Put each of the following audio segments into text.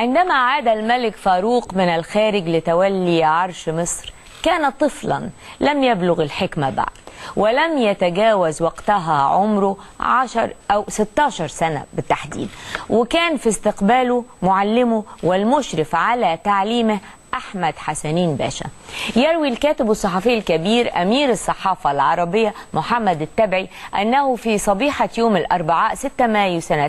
عندما عاد الملك فاروق من الخارج لتولي عرش مصر كان طفلا لم يبلغ الحكمة بعد ولم يتجاوز وقتها عمره عشر أو 16 سنة بالتحديد وكان في استقباله معلمه والمشرف على تعليمه أحمد حسنين باشا يروي الكاتب الصحفي الكبير أمير الصحافة العربية محمد التبعي أنه في صبيحة يوم الأربعاء 6 مايو سنة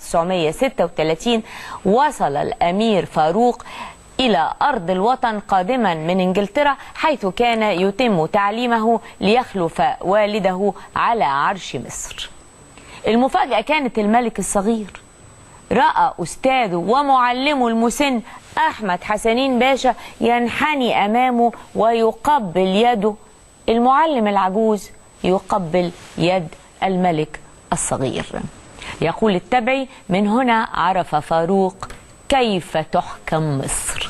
1936 وصل الأمير فاروق إلى أرض الوطن قادما من إنجلترا حيث كان يتم تعليمه ليخلف والده على عرش مصر المفاجأة كانت الملك الصغير رأى أستاذه ومعلمه المسن أحمد حسنين باشا ينحني أمامه ويقبل يده المعلم العجوز يقبل يد الملك الصغير يقول التبعي من هنا عرف فاروق كيف تحكم مصر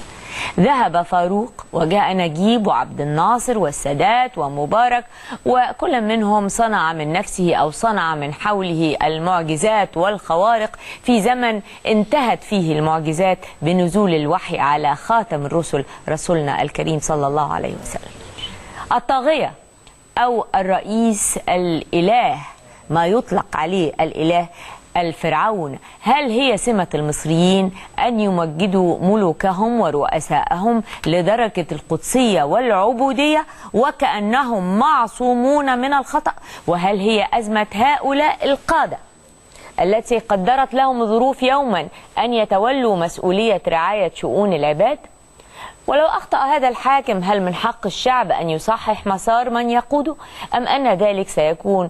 ذهب فاروق وجاء نجيب وعبد الناصر والسادات ومبارك وكل منهم صنع من نفسه او صنع من حوله المعجزات والخوارق في زمن انتهت فيه المعجزات بنزول الوحي على خاتم الرسل رسولنا الكريم صلى الله عليه وسلم. الطاغيه او الرئيس الاله ما يطلق عليه الاله الفرعون هل هي سمة المصريين أن يمجدوا ملوكهم ورؤساءهم لدرجة القدسية والعبودية وكأنهم معصومون من الخطأ وهل هي أزمة هؤلاء القادة التي قدرت لهم ظروف يوما أن يتولوا مسؤولية رعاية شؤون العباد ولو أخطأ هذا الحاكم هل من حق الشعب أن يصحح مسار من يقوده أم أن ذلك سيكون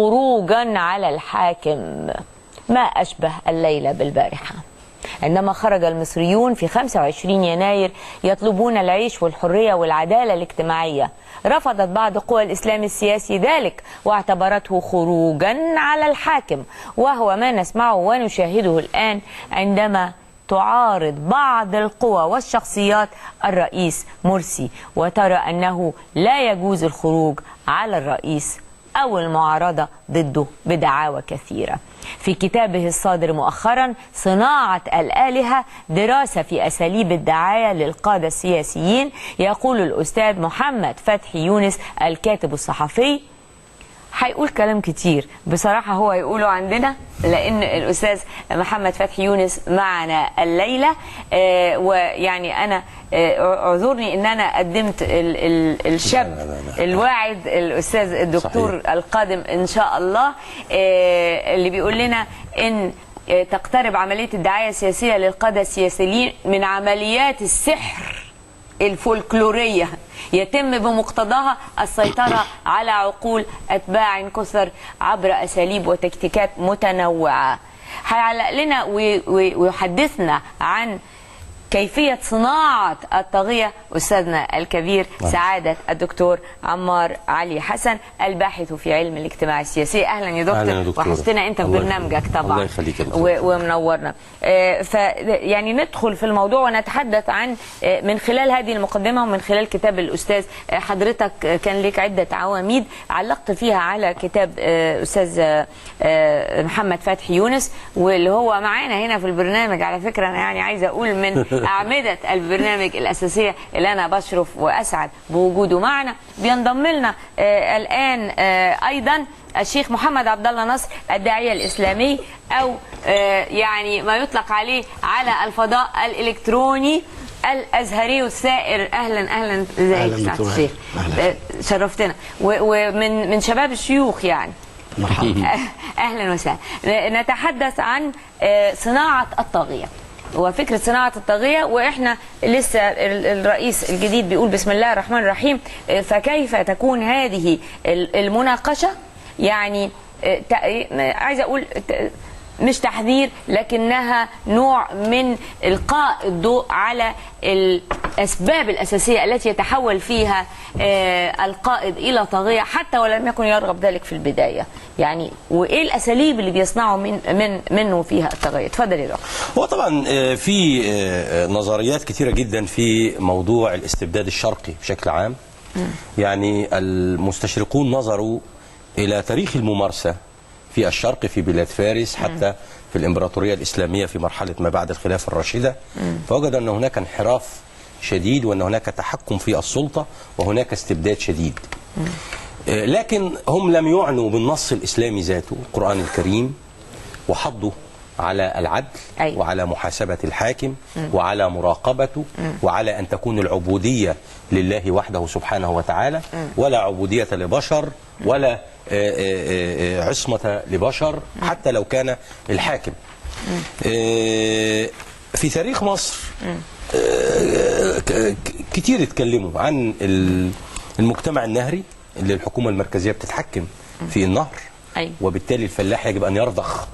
خروجا على الحاكم ما أشبه الليلة بالبارحة عندما خرج المصريون في 25 يناير يطلبون العيش والحرية والعدالة الاجتماعية رفضت بعض قوى الإسلام السياسي ذلك واعتبرته خروجا على الحاكم وهو ما نسمعه ونشاهده الآن عندما تعارض بعض القوى والشخصيات الرئيس مرسي وترى أنه لا يجوز الخروج على الرئيس أو المعارضة ضده بدعاوى كثيرة في كتابه الصادر مؤخرا صناعة الآلهة دراسة في أساليب الدعاية للقادة السياسيين يقول الأستاذ محمد فتحي يونس الكاتب الصحفي هيقول كلام كتير بصراحة هو يقوله عندنا لأن الأستاذ محمد فتحي يونس معنا الليلة آه ويعني أنا آه اعذرني أن أنا قدمت ال ال الشاب لا لا لا. الواعد الأستاذ الدكتور صحيح. القادم إن شاء الله آه اللي بيقول لنا إن آه، تقترب عملية الدعاية السياسية للقادة السياسيين من عمليات السحر الفولكلورية يتم بمقتضاها السيطرة على عقول أتباع كثر عبر أساليب وتكتيكات متنوعة هيعلق لنا وي- وي- ويحدثنا عن كيفية صناعة الطاغية أستاذنا الكبير سعادة الدكتور عمار علي حسن الباحث في علم الاجتماع السياسي أهلا يا دكتور, أهلا يا دكتور. وحشتنا أنت في الله برنامجك يخليك. طبعا الله يخليك يا دكتور. و- ومنورنا آه، ف يعني ندخل في الموضوع ونتحدث عن آه، من خلال هذه المقدمه ومن خلال كتاب الاستاذ آه، حضرتك آه، كان لك عده عواميد علقت فيها على كتاب آه، استاذ آه، آه، محمد فتحي يونس واللي هو معانا هنا في البرنامج على فكره انا يعني عايزه اقول من اعمده البرنامج الاساسيه اللي انا بشرف واسعد بوجوده معنا بينضم لنا آه، الان آه، ايضا الشيخ محمد عبد الله نصر الداعيه الاسلامي او آه، يعني ما يطلق عليه على الفضاء الالكتروني الازهري السائر اهلا اهلا ازيك أهلاً سعادة دكتور الشيخ أهلاً. آه، شرفتنا و- ومن من شباب الشيوخ يعني مرحبا اهلا وسهلا نتحدث عن آه، صناعه الطاغيه وفكره صناعه الطاغيه واحنا لسه ال- الرئيس الجديد بيقول بسم الله الرحمن الرحيم آه، فكيف تكون هذه ال- المناقشه يعني آه، تق- عايزه اقول ت- مش تحذير لكنها نوع من القاء الضوء على الاسباب الاساسيه التي يتحول فيها آه، القائد الى طاغيه حتى ولم يكن يرغب ذلك في البدايه يعني وايه الاساليب اللي بيصنعوا من من منه فيها الطاغيه اتفضل يا دكتور هو طبعا آه، في آه، نظريات كثيرة جدا في موضوع الاستبداد الشرقي بشكل عام يعني المستشرقون نظروا إلى تاريخ الممارسة في الشرق في بلاد فارس حتى في الامبراطوريه الاسلاميه في مرحله ما بعد الخلافه الراشده فوجد ان هناك انحراف شديد وان هناك تحكم في السلطه وهناك استبداد شديد آه، لكن هم لم يعنوا بالنص الاسلامي ذاته القران الكريم وحضوا على العدل أيوة. وعلى محاسبة الحاكم وعلى مراقبته وعلى أن تكون العبودية لله وحده سبحانه وتعالى ولا عبودية لبشر ولا آه، آه، آه، عصمة لبشر حتى لو كان الحاكم آه، في تاريخ مصر آه، ك- كتير اتكلموا عن ال- المجتمع النهري اللي الحكومة المركزية بتتحكم في النهر أيوة. وبالتالي الفلاح يجب أن يرضخ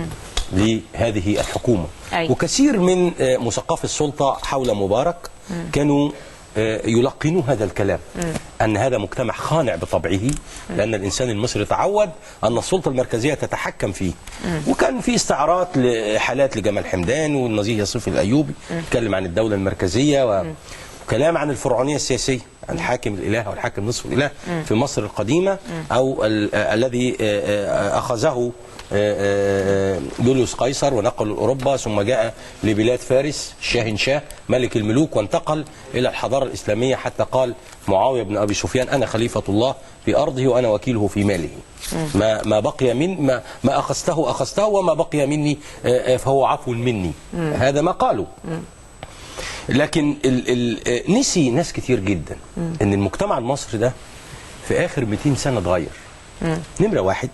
لهذه الحكومة أيوة. وكثير من آه، مثقفي السلطة حول مبارك كانوا آه، يلقنوا هذا الكلام أن هذا مجتمع خانع بطبعه لأن الإنسان المصري تعود أن السلطة المركزية تتحكم فيه وكان في استعارات لحالات لجمال حمدان والنزيه يوسف الأيوبي يتكلم عن الدولة المركزية و... وكلام عن الفرعونية السياسية الحاكم الإله أو الحاكم نصف الإله في مصر القديمة أو ال- آه، الذي آه، آه، أخذه آه، آه، يوليوس قيصر ونقل أوروبا ثم جاء لبلاد فارس شاه شاه ملك الملوك وانتقل إلى الحضارة الإسلامية حتى قال معاوية بن أبي سفيان أنا خليفة الله في أرضه وأنا وكيله في ماله ما ما بقي من ما, ما أخذته أخذته وما بقي مني آه، آه، فهو عفو مني هذا ما قالوا لكن ال ال نسي ناس كتير جدا ان المجتمع المصري ده في اخر 200 سنه اتغير نمره واحد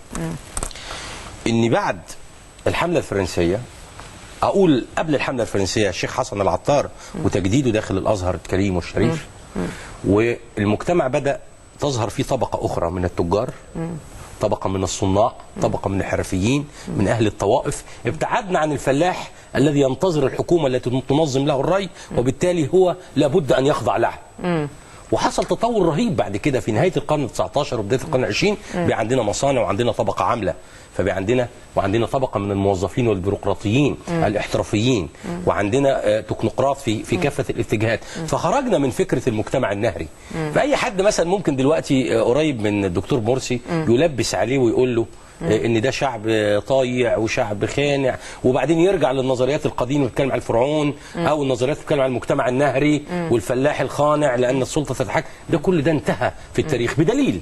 ان بعد الحمله الفرنسيه اقول قبل الحمله الفرنسيه الشيخ حسن العطار وتجديده داخل الازهر الكريم والشريف والمجتمع بدا تظهر فيه طبقه اخرى من التجار طبقه من الصناع طبقه من الحرفيين من اهل الطوائف ابتعدنا عن الفلاح الذي ينتظر الحكومه التي تنظم له الري وبالتالي هو لابد ان يخضع لها وحصل تطور رهيب بعد كده في نهايه القرن ال19 وبدايه القرن ال20 بقى عندنا مصانع وعندنا طبقه عامله فبقى عندنا وعندنا طبقه من الموظفين والبيروقراطيين الاحترافيين وعندنا آه، تكنوقراط في في كافه الاتجاهات فخرجنا من فكره المجتمع النهري فاي حد مثلا ممكن دلوقتي آه، قريب من الدكتور مرسي يلبس عليه ويقول له آه، ان ده شعب آه، طايع وشعب خانع وبعدين يرجع للنظريات القديمه بتتكلم عن الفرعون او النظريات بتتكلم عن المجتمع النهري والفلاح الخانع لان السلطه تتحكم ده كل ده انتهى في التاريخ بدليل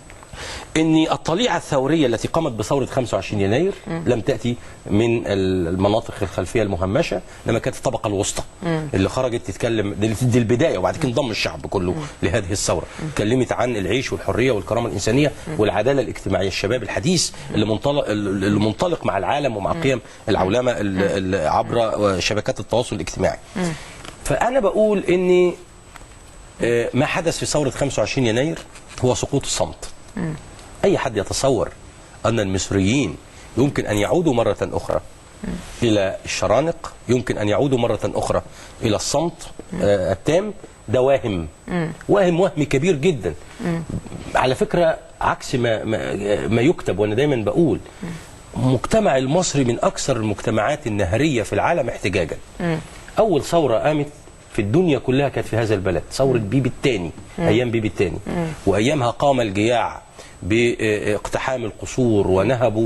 ان الطليعه الثوريه التي قامت بثوره 25 يناير لم تاتي من المناطق الخلفيه المهمشه انما كانت الطبقه الوسطى اللي خرجت تتكلم دي دي البدايه وبعد كده انضم الشعب كله لهذه الثوره اتكلمت عن العيش والحريه والكرامه الانسانيه والعداله الاجتماعيه الشباب الحديث اللي منطلق اللي منطلق مع العالم ومع قيم العولمه ال- ال- عبر شبكات التواصل الاجتماعي فانا بقول ان آه، ما حدث في ثوره 25 يناير هو سقوط الصمت أي حد يتصور أن المصريين يمكن أن يعودوا مرة أخرى إلى الشرانق يمكن أن يعودوا مرة أخرى إلى الصمت آه، التام ده واهم واهم وهم كبير جدا على فكرة عكس ما, ما, ما يكتب وأنا دايما بقول المجتمع المصري من أكثر المجتمعات النهرية في العالم احتجاجا أول ثورة قامت في الدنيا كلها كانت في هذا البلد ثورة بيبي الثاني أيام بيبي الثاني وأيامها قام الجياع باقتحام القصور ونهبوا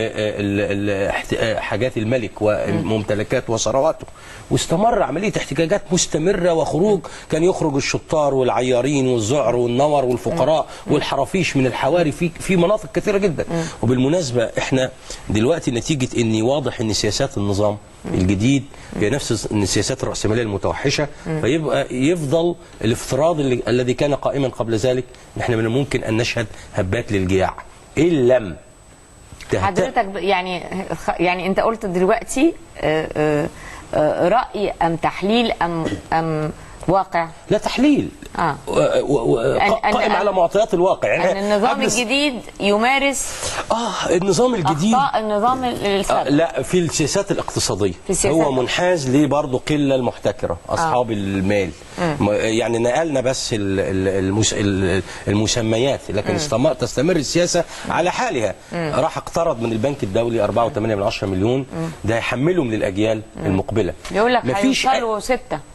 ال- ال- احت- حاجات الملك وممتلكات وثرواته واستمر عملية احتجاجات مستمرة وخروج كان يخرج الشطار والعيارين والزعر والنور والفقراء والحرافيش من الحواري في في مناطق كثيرة جدا وبالمناسبة احنا دلوقتي نتيجة ان واضح ان سياسات النظام الجديد هي نفس ان السياسات الرأسمالية المتوحشة فيبقى يفضل الافتراض اللي الذي كان قائما قبل ذلك ان احنا من الممكن ان نشهد هبات للجياع ان لم تهت- حضرتك ب- يعني يعني انت قلت دلوقتي آه، آه، آه، رأي ام تحليل ام ام واقع لا تحليل آه. و- و- و- أن- أن- قائم أن- على معطيات الواقع ان النظام قبل الس- الجديد يمارس اه النظام الجديد اخطاء النظام ال- آه السابق لا في السياسات الاقتصاديه في السياسات. هو منحاز ليه برضه قله المحتكره اصحاب المال م- يعني نقلنا بس ال- ال- المس ال- المسميات لكن استمر تستمر السياسه على حالها راح اقترض من البنك الدولي 4.8 من 10 مليون ده يحملهم للاجيال المقبله يقول لك مفيش أي- هيوصلوا ستة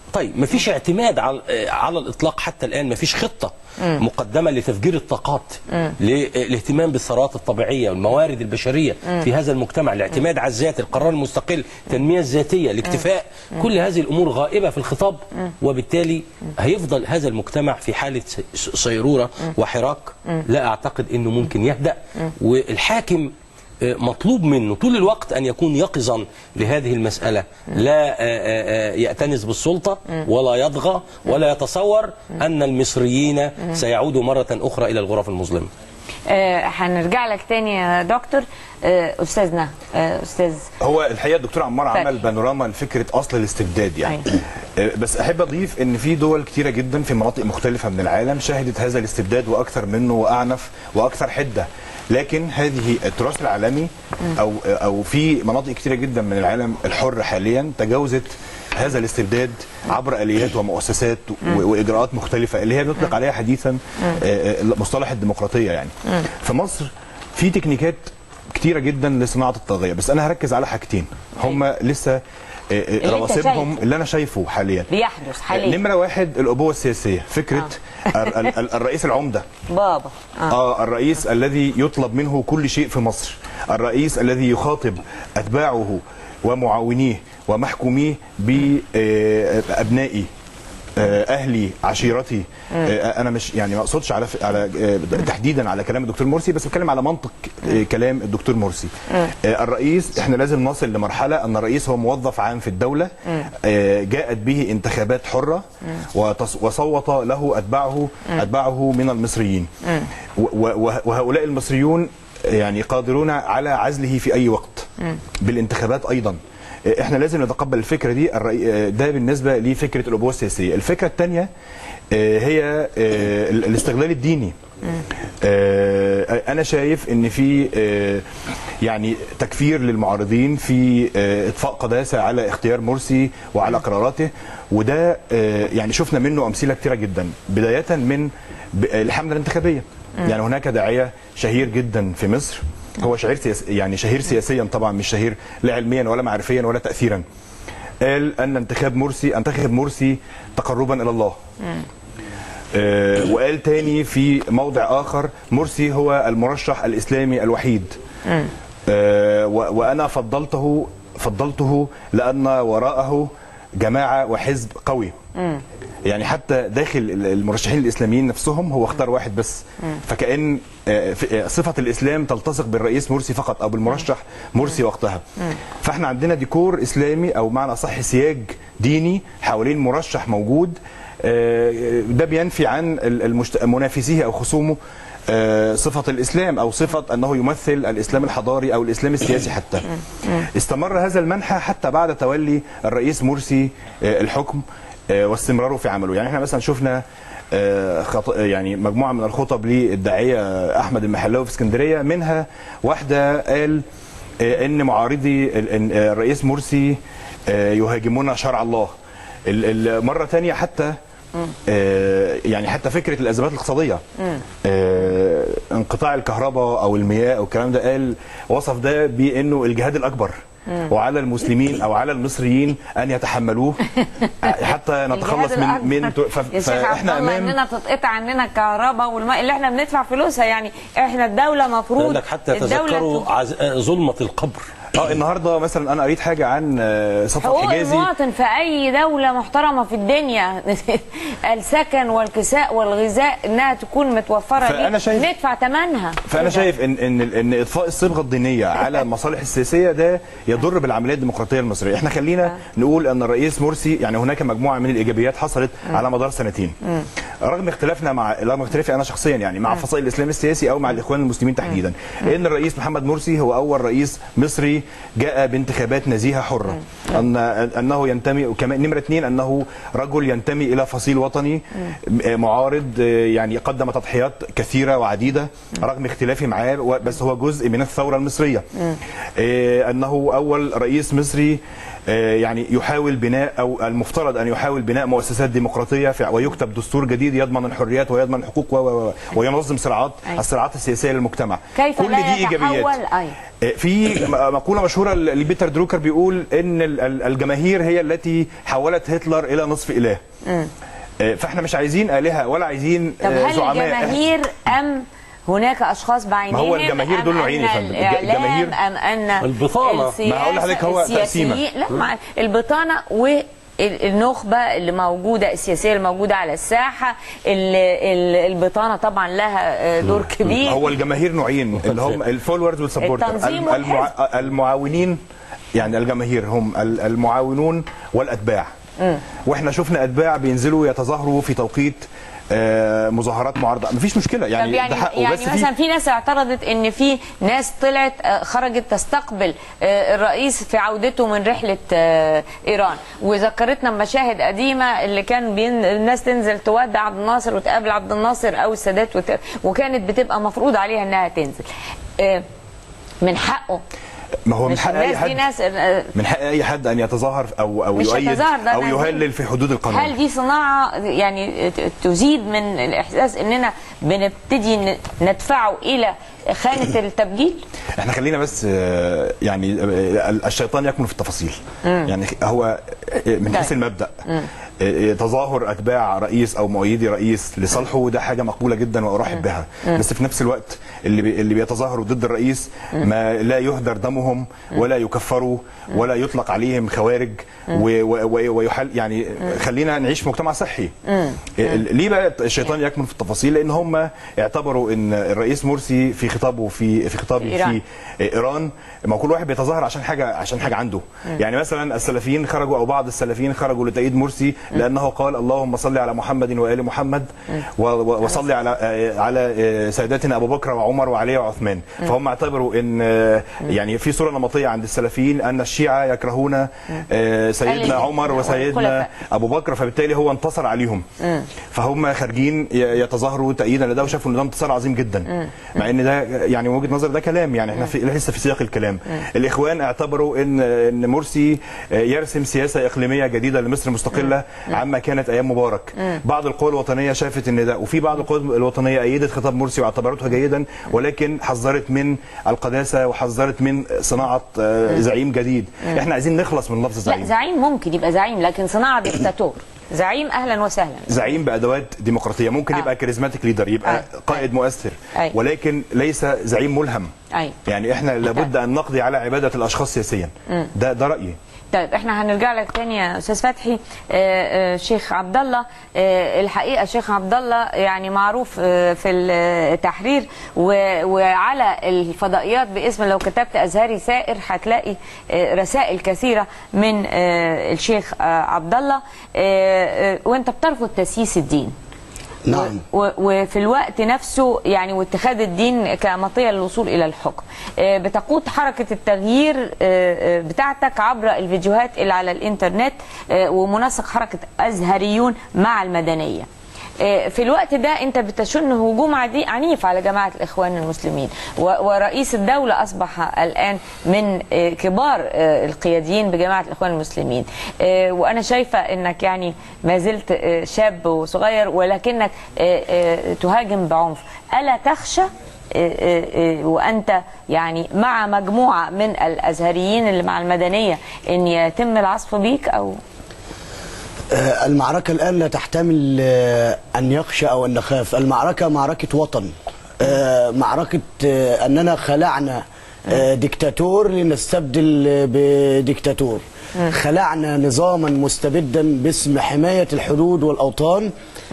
طيب مفيش اعتماد على على الاطلاق حتى الان مفيش خطه مقدمه لتفجير الطاقات للاهتمام بالثروات الطبيعيه والموارد البشريه في هذا المجتمع الاعتماد على الذات القرار المستقل التنميه الذاتيه الاكتفاء كل هذه الامور غائبه في الخطاب وبالتالي هيفضل هذا المجتمع في حاله س- صيروره وحراك لا اعتقد انه ممكن يهدا والحاكم مطلوب منه طول الوقت أن يكون يقظا لهذه المسألة لا آه، آه، آه، يأتنس بالسلطة ولا يطغى ولا يتصور أن المصريين سيعودوا مرة أخرى إلى الغرف المظلمة آه، هنرجع لك تاني يا دكتور آه، استاذنا آه، استاذ هو الحقيقه الدكتور عمار طيب. عمل بانوراما لفكره اصل الاستبداد يعني آه، بس احب اضيف ان في دول كتيره جدا في مناطق مختلفه من العالم شهدت هذا الاستبداد واكثر منه واعنف واكثر حده لكن هذه التراث العالمي او او في مناطق كتيره جدا من العالم الحر حاليا تجاوزت هذا الاستبداد عبر اليات ومؤسسات و- واجراءات مختلفه اللي هي بنطلق عليها حديثا آه، آه، مصطلح الديمقراطيه يعني في مصر في تكنيكات كتيره جدا لصناعه الطاغيه بس انا هركز على حاجتين هم لسه آه، آه، أنت رواسبهم شايفه. اللي انا شايفه حاليا بيحدث حاليا نمره واحد الابوه السياسيه فكره ال- ال- ال- الرئيس العمده بابا آه. اه الرئيس الذي يطلب منه كل شيء في مصر الرئيس الذي يخاطب اتباعه ومعاونيه ومحكوميه بابنائي اهلي عشيرتي آه، انا مش يعني ما اقصدش على على آه، تحديدا على كلام الدكتور مرسي بس بتكلم على منطق آه، كلام الدكتور مرسي آه، الرئيس احنا لازم نصل لمرحله ان الرئيس هو موظف عام في الدوله آه، جاءت به انتخابات حره وتص- وصوت له اتباعه اتباعه من المصريين و- و- وهؤلاء المصريون يعني قادرون على عزله في اي وقت بالانتخابات ايضا احنا لازم نتقبل الفكره دي الرأي- ده بالنسبه لفكره الابوه السياسيه الفكره الثانيه هي آه، ال- الاستغلال الديني آه، انا شايف ان في آه، يعني تكفير للمعارضين في آه، اطفاء قداسه على اختيار مرسي وعلى قراراته وده آه، يعني شفنا منه امثله كثيره جدا بدايه من ب- الحمله الانتخابيه يعني هناك داعيه شهير جدا في مصر هو شهير سياس يعني شهير سياسيا طبعا مش شهير لا علميا ولا معرفيا ولا تاثيرا قال ان انتخاب مرسي انتخب مرسي تقربا الى الله آه، وقال تاني في موضع اخر مرسي هو المرشح الاسلامي الوحيد آه، و- وانا فضلته فضلته لان وراءه جماعه وحزب قوي يعني حتى داخل ال- المرشحين الاسلاميين نفسهم هو اختار واحد بس فكان آه، ف- آه، صفه الاسلام تلتصق بالرئيس مرسي فقط او بالمرشح مرسي وقتها فاحنا عندنا ديكور اسلامي او معنى صح سياج ديني حوالين مرشح موجود آه، ده بينفي عن ال- المشت... منافسيه او خصومه آه، صفة الإسلام أو صفة أنه يمثل الإسلام الحضاري أو الإسلام السياسي حتى استمر هذا المنحى حتى بعد تولي الرئيس مرسي آه، الحكم آه، واستمراره في عمله يعني احنا مثلا شفنا آه، خط... يعني مجموعة من الخطب للداعية أحمد المحلاوي في اسكندرية منها واحدة قال آه، ان معارضي ال- إن، آه، الرئيس مرسي آه، يهاجمون شرع الله ال- ال- مرة تانية حتى آه، يعني حتى فكرة الأزمات الاقتصادية آه، انقطاع الكهرباء أو المياه أو الكلام ده قال وصف ده بأنه الجهاد الأكبر وعلى المسلمين أو على المصريين أن يتحملوه حتى نتخلص الجهاد من من الأكبر. ف- يا شيخ عبد فاحنا الله امام اننا تتقطع عننا الكهرباء والماء اللي احنا بندفع فلوسها يعني احنا الدوله مفروض يقول لك حتى الدولة تذكروا تج- عز... آه، ظلمة القبر اه النهارده مثلا انا قريت حاجه عن آه، صفوت حقوق حجازي المواطن في اي دوله محترمه في الدنيا السكن والكساء والغذاء انها تكون متوفره فأنا ليه شايف- ندفع ثمنها فانا شايف ان ان ان اطفاء الصبغه الدينيه على المصالح السياسيه ده يضر بالعمليه الديمقراطيه المصريه احنا خلينا نقول ان الرئيس مرسي يعني هناك مجموعه من الايجابيات حصلت على مدار سنتين رغم اختلافنا مع رغم اختلافي انا شخصيا يعني مع فصائل الاسلام السياسي او مع الاخوان المسلمين تحديدا ان الرئيس محمد مرسي هو اول رئيس مصري جاء بانتخابات نزيهه حره ان انه ينتمي وكمان نمره اثنين انه رجل ينتمي الى فصيل وطني معارض يعني قدم تضحيات كثيره وعديده رغم اختلافي معاه و- بس هو جزء من الثوره المصريه إيه، انه اول رئيس مصري آه، يعني يحاول بناء او المفترض ان يحاول بناء مؤسسات ديمقراطيه في- ويكتب دستور جديد يضمن الحريات ويضمن الحقوق و- و- و- وينظم صراعات أيوة. الصراعات السياسيه للمجتمع كيف كل لا دي ايجابيات يتحول أيوة. آه، في م- مقوله مشهوره ل- لبيتر دروكر بيقول ان ال- ال- الجماهير هي التي حولت هتلر الى نصف اله آه، فاحنا مش عايزين الهه ولا عايزين طب آه، هل زعماء الجماهير ام هناك اشخاص بعينهم ما هو الجماهير أم دول نوعين يا أن فندم. الج- الإعلام الجماهير- ام ان البطانة. السياسة- ما هقول لحضرتك هو السياسيين- تقسيمة. لا مع البطانه و النخبة اللي موجودة السياسية اللي موجودة على الساحة ال- ال- البطانة طبعا لها آه، دور كبير هو الجماهير نوعين اللي هم الفولورز والسبورتر التنظيم المع... المعاونين يعني الجماهير هم ال- المعاونون والاتباع واحنا شفنا اتباع بينزلوا يتظاهروا في توقيت آه، مظاهرات معارضه مفيش مشكله طب يعني, يعني ده حقه يعني بس في مثلا في ناس اعترضت ان في ناس طلعت آه، خرجت تستقبل آه، الرئيس في عودته من رحله آه، ايران وذكرتنا مشاهد قديمه اللي كان بين الناس تنزل تودع عبد الناصر وتقابل عبد الناصر او السادات وت... وكانت بتبقى مفروض عليها انها تنزل آه، من حقه ما هو من مش حق اي الناس دي حد ناس آه، من حق اي حد ان يتظاهر او او مش يؤيد يتظاهر، ده او أنا يهلل في حدود القانون هل دي صناعة يعني ت- تزيد من الإحساس إننا بنبتدي ن- ندفعه إلى خانة التبجيل؟ احنا خلينا بس آه، يعني آه، الشيطان يكمن في التفاصيل يعني هو آه، من حيث طيب. المبدا آه، آه، تظاهر اتباع رئيس او مؤيدي رئيس لصالحه ده حاجه مقبوله جدا وارحب بها بس في نفس الوقت اللي بي اللي بيتظاهروا ضد الرئيس ما لا يهدر دمهم ولا يكفروا ولا يطلق عليهم خوارج و- و- و- ويحل يعني خلينا نعيش في مجتمع صحي آه، ليه بقى الشيطان يكمن في التفاصيل لان هم اعتبروا ان الرئيس مرسي في خطابه في في خطابه في إيران. في ايران ما كل واحد بيتظاهر عشان حاجه عشان حاجه عنده يعني مثلا السلفيين خرجوا او بعض السلفيين خرجوا لتأييد مرسي لانه قال اللهم صل على محمد وال محمد و- و- وصل على آه، على آه، ساداتنا ابو بكر وعمر وعلي وعثمان فهم اعتبروا ان آه، يعني في صوره نمطيه عند السلفيين ان الشيعه يكرهون آه، سيدنا ال- عمر وسيدنا الخلفاء. ابو بكر فبالتالي هو انتصر عليهم فهم خارجين ي- يتظاهروا تأييدا لده وشافوا ان ده انتصار عظيم جدا مع ان ده يعني من وجهه نظر ده كلام يعني احنا في لسه في سياق الكلام الاخوان اعتبروا ان ان مرسي يرسم سياسه اقليميه جديده لمصر مستقله عما كانت ايام مبارك بعض القوى الوطنيه شافت ان ده وفي بعض القوى الوطنيه ايدت خطاب مرسي واعتبرته جيدا ولكن حذرت من القداسه وحذرت من صناعه آه، زعيم جديد احنا عايزين نخلص من لفظ لا زعيم زعيم ممكن يبقى زعيم لكن صناعة ديكتاتور زعيم أهلا وسهلا زعيم بادوات ديمقراطيه ممكن آه. يبقى كاريزماتيك ليدر يبقى آه. قائد مؤثر أي. ولكن ليس زعيم ملهم أي. يعني احنا لابد ان نقضي على عباده الاشخاص سياسيا ده ده رايي طيب احنا هنرجع لك تاني يا استاذ فتحي آه، آه، شيخ عبد الله آه، الحقيقه شيخ عبد الله يعني معروف آه، في التحرير و- وعلى الفضائيات باسم لو كتبت ازهري سائر هتلاقي آه، رسائل كثيره من آه، الشيخ آه، عبد الله آه، آه، وانت بترفض تسييس الدين نعم و- وفي الوقت نفسه يعني واتخاذ الدين كمطية للوصول إلى الحكم آه، بتقود حركة التغيير آه، آه، بتاعتك عبر الفيديوهات اللي على الإنترنت آه، ومنسق حركة أزهريون مع المدنية آه، في الوقت ده انت بتشن هجوم عدي- عنيف على جماعه الاخوان المسلمين و- ورئيس الدوله اصبح الان من آه، كبار آه، القياديين بجماعه الاخوان المسلمين آه، وانا شايفه انك يعني ما زلت آه، شاب وصغير ولكنك آه، آه، تهاجم بعنف الا تخشى آه، آه، آه، وانت يعني مع مجموعه من الازهريين اللي مع المدنيه ان يتم العصف بيك او آه، المعركة الآن لا تحتمل آه، أن يخشى أو أن نخاف المعركة معركة وطن آه، معركة آه، أننا خلعنا آه، ديكتاتور لنستبدل آه، بديكتاتور خلعنا نظاما مستبدا باسم حماية الحدود والأوطان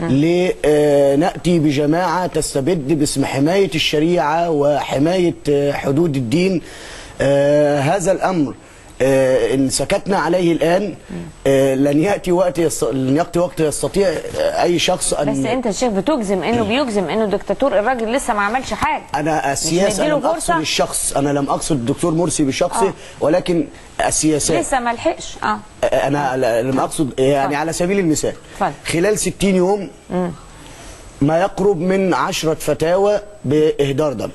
لنأتي بجماعة تستبد باسم حماية الشريعة وحماية آه، حدود الدين آه، هذا الأمر آه، ان سكتنا عليه الان آه، لن ياتي وقت يست... لن ياتي وقت يستطيع آه، اي شخص ان بس انت الشيخ بتجزم انه بيجزم انه دكتاتور الراجل لسه ما عملش حاجه انا السياسه مديله لم اقصد فرصة؟ الشخص انا لم اقصد الدكتور مرسي بشخصه آه. ولكن السياسات لسه ما لحقش اه انا ل- لم اقصد يعني اتفضل. على سبيل المثال اتفضل. خلال 60 يوم ما يقرب من عشرة فتاوى بإهدار دم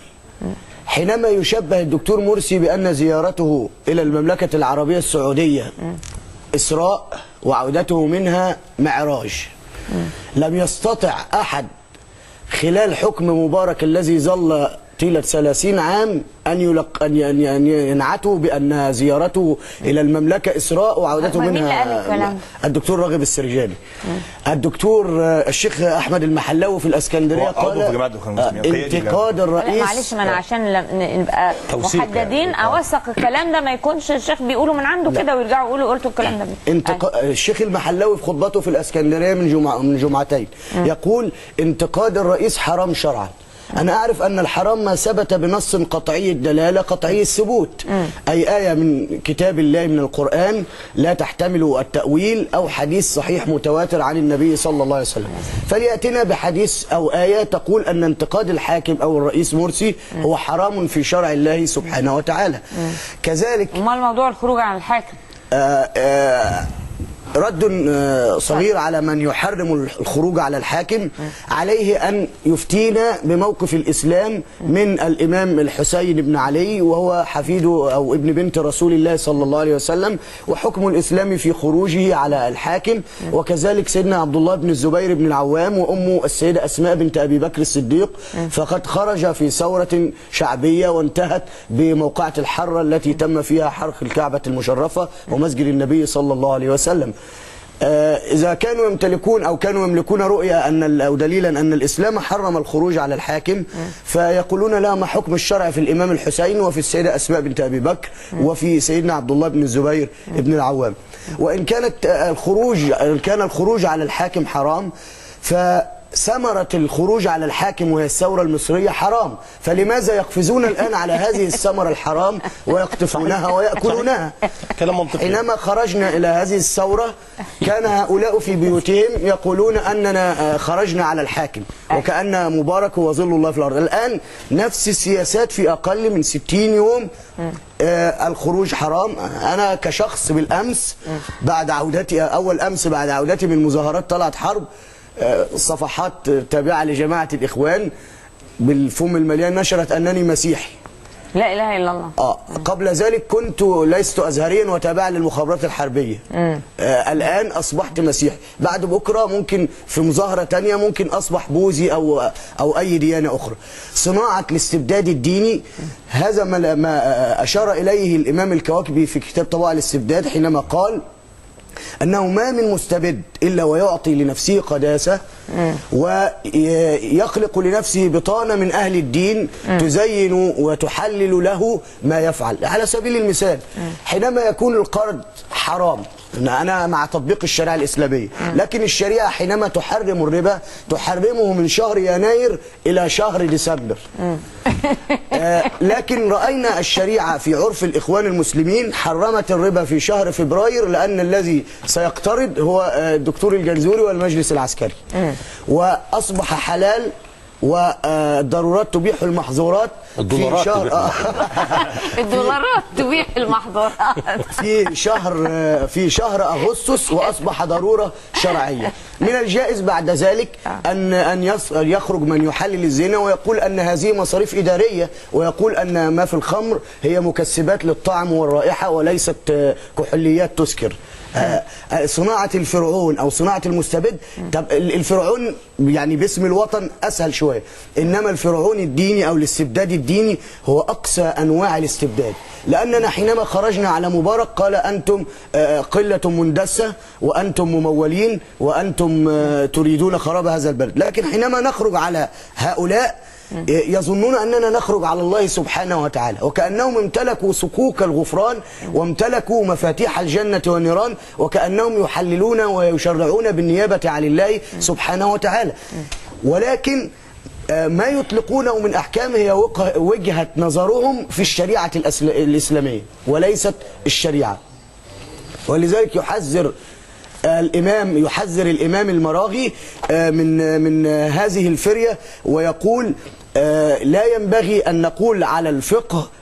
حينما يشبه الدكتور مرسي بأن زيارته إلى المملكة العربية السعودية إسراء وعودته منها معراج لم يستطع أحد خلال حكم مبارك الذي ظل طيلة ثلاثين عام أن, يلق أن ي- أن ي- أن ينعته بأن زيارته إلى المملكة إسراء وعودته مين اللي منها قال الكلام ده؟ الدكتور راغب السرجاني الدكتور آه، الشيخ أحمد المحلاوي في الإسكندرية هو عضو قال في جماعة الإخوان آه، المسلمين، قيادي انتقاد لا الرئيس معلش ما انا عشان لم- ن- نبقى توثيق محددين يعني. اوثق الكلام ده ما يكونش الشيخ بيقوله من عنده كده ويرجعوا يقولوا قلتوا الكلام ده انتق... الشيخ المحلاوي في خطبته في الاسكندريه من جمعة من جمعتين يقول انتقاد الرئيس حرام شرعا أنا أعرف أن الحرام ما ثبت بنص قطعي الدلالة قطعي الثبوت أي آية من كتاب الله من القرآن لا تحتمل التأويل أو حديث صحيح متواتر عن النبي صلى الله عليه وسلم فليأتنا بحديث أو آية تقول أن انتقاد الحاكم أو الرئيس مرسي هو حرام في شرع الله سبحانه وتعالى كذلك امال موضوع الخروج عن الحاكم آه، آه، رد آه، صغير على من يحرم الخروج على الحاكم عليه أن يفتينا بموقف الإسلام من الإمام الحسين بن علي وهو حفيد أو ابن بنت رسول الله صلى الله عليه وسلم وحكم الإسلام في خروجه على الحاكم وكذلك سيدنا عبد الله بن الزبير بن العوام وأمه السيدة أسماء بنت أبي بكر الصديق فقد خرج في ثورة شعبية وانتهت بموقعة الحرة التي تم فيها حرق الكعبة المشرفة ومسجد النبي صلى الله عليه وسلم آه، إذا كانوا يمتلكون أو كانوا يملكون رؤية أن ال- أو دليلا أن الإسلام حرم الخروج على الحاكم فيقولون لا ما حكم الشرع في الإمام الحسين وفي السيدة أسماء بنت أبي بكر وفي سيدنا عبد الله بن الزبير بن العوام وإن كانت آه، الخروج إن كان الخروج على الحاكم حرام فثمرة الخروج على الحاكم وهي الثورة المصرية حرام فلماذا يقفزون الآن على هذه الثمرة الحرام ويقطفونها ويأكلونها كلام منطقي حينما خرجنا إلى هذه الثورة كان هؤلاء في بيوتهم يقولون أننا آه، خرجنا على الحاكم وكأن مبارك هو ظل الله في الأرض الآن نفس السياسات في أقل من 60 يوم آه، الخروج حرام أنا كشخص بالأمس بعد عودتي أول أمس بعد عودتي من مظاهرات طلعت حرب آه، صفحات تابعة لجماعة الإخوان بالفم المليان نشرت أنني مسيحي لا اله الا الله آه قبل ذلك كنت لست أزهريا وتابعا للمخابرات الحربية آه الآن أصبحت مسيحي بعد بكرة ممكن في مظاهرة تانية ممكن أصبح بوذي أو, أو أي ديانة أخرى صناعة الاستبداد الديني هذا ما, ما آه، أشار إليه الإمام الكواكبي في كتاب طباع الاستبداد حينما قال أنه ما من مستبد إلا ويعطي لنفسه قداسة ويخلق لنفسه بطانة من أهل الدين تزين وتحلل له ما يفعل على سبيل المثال حينما يكون القرض حرام أنا مع تطبيق الشريعة الإسلامية لكن الشريعة حينما تحرم الربا تحرمه من شهر يناير إلى شهر ديسمبر آه، لكن رأينا الشريعة في عرف الإخوان المسلمين حرمت الربا في شهر فبراير لأن الذي سيقترض هو آه، الدكتور الجنزوري والمجلس العسكري وأصبح حلال والضرورات تبيح المحظورات الدولارات في شهر تبيح الدولارات تبيح المحظورات في شهر في شهر اغسطس واصبح ضروره شرعيه من الجائز بعد ذلك ان ان يص- يخرج من يحلل الزنا ويقول ان هذه مصاريف اداريه ويقول ان ما في الخمر هي مكسبات للطعم والرائحه وليست آه، كحوليات تسكر آه، آه، صناعة الفرعون أو صناعة المستبد طب ال- الفرعون يعني باسم الوطن أسهل شوية إنما الفرعون الديني أو الاستبداد الديني هو أقصى أنواع الاستبداد لأننا حينما خرجنا على مبارك قال أنتم آه، قلة مندسة وأنتم ممولين وأنتم آه، تريدون خراب هذا البلد لكن حينما نخرج على هؤلاء يظنون أننا نخرج على الله سبحانه وتعالى وكأنهم امتلكوا صكوك الغفران وامتلكوا مفاتيح الجنة والنيران وكأنهم يحللون ويشرعون بالنيابة عن الله سبحانه وتعالى ولكن آه، ما يطلقونه من أحكام هي وقه- وجهة نظرهم في الشريعة الأسل- الإسلامية وليست الشريعة ولذلك يحذر الإمام يحذر الإمام المراغي آه، من من هذه الفرية ويقول آه، لا ينبغي أن نقول على الفقه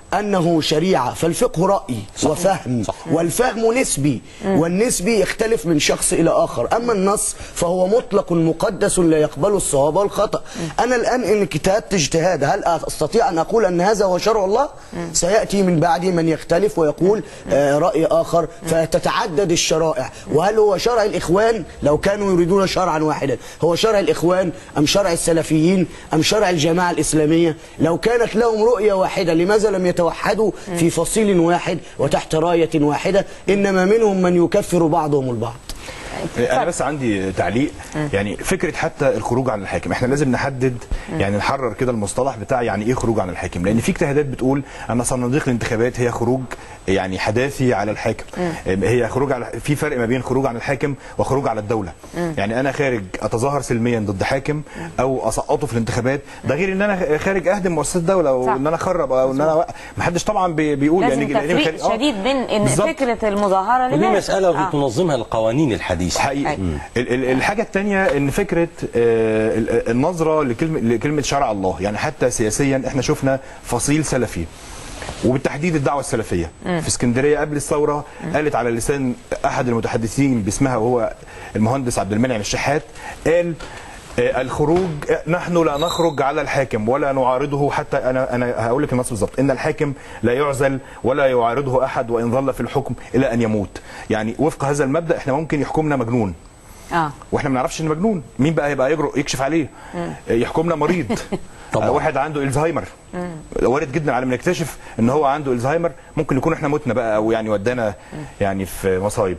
انه شريعه فالفقه راي صح. وفهم صح. والفهم نسبي والنسبي يختلف من شخص الى اخر اما النص فهو مطلق مقدس لا يقبل الصواب والخطا انا الان ان كتابت اجتهاد هل استطيع ان اقول ان هذا هو شرع الله سياتي من بعدي من يختلف ويقول آه، راي اخر فتتعدد الشرائع وهل هو شرع الاخوان لو كانوا يريدون شرعا واحدا هو شرع الاخوان ام شرع السلفيين ام شرع الجماعه الاسلاميه لو كانت لهم رؤيه واحده لماذا لم يتوحدوا في فصيل واحد وتحت رايه واحده انما منهم من يكفر بعضهم البعض انا بس عندي تعليق يعني فكره حتى الخروج عن الحاكم احنا لازم نحدد يعني نحرر كده المصطلح بتاع يعني ايه خروج عن الحاكم لان في اجتهادات بتقول ان صناديق الانتخابات هي خروج يعني حداثي على الحاكم هي خروج على في فرق ما بين خروج عن الحاكم وخروج على الدوله يعني انا خارج اتظاهر سلميا ضد حاكم او اسقطه في الانتخابات ده غير ان انا خارج اهدم مؤسسات دوله او صح. ان انا اخرب او ان انا ما حدش طبعا بي- بيقول لازم يعني لأن تفريق خارج- آه، شديد بين ان بالظبط. فكره المظاهره ودي لماذا؟ مسألة آه. تنظمها القوانين الحديثة حقيقي أي. ال- ال- الحاجه الثانيه ان فكره آه، ال- النظره لكلمه لكلمه شرع الله يعني حتى سياسيا احنا شفنا فصيل سلفي وبالتحديد الدعوه السلفيه في اسكندريه قبل الثوره قالت على لسان احد المتحدثين باسمها وهو المهندس عبد المنعم الشحات قال آه، الخروج آه، نحن لا نخرج على الحاكم ولا نعارضه حتى انا انا هقول لك النص بالظبط ان الحاكم لا يعزل ولا يعارضه احد وان ظل في الحكم الى ان يموت يعني وفق هذا المبدا احنا ممكن يحكمنا مجنون اه واحنا ما نعرفش انه مجنون مين بقى هيبقى يجرؤ يكشف عليه يحكمنا مريض طبعا. آه، واحد عنده الزهايمر وارد جدا على ما نكتشف ان هو عنده الزهايمر ممكن يكون احنا متنا بقى او يعني ودانا يعني في مصايب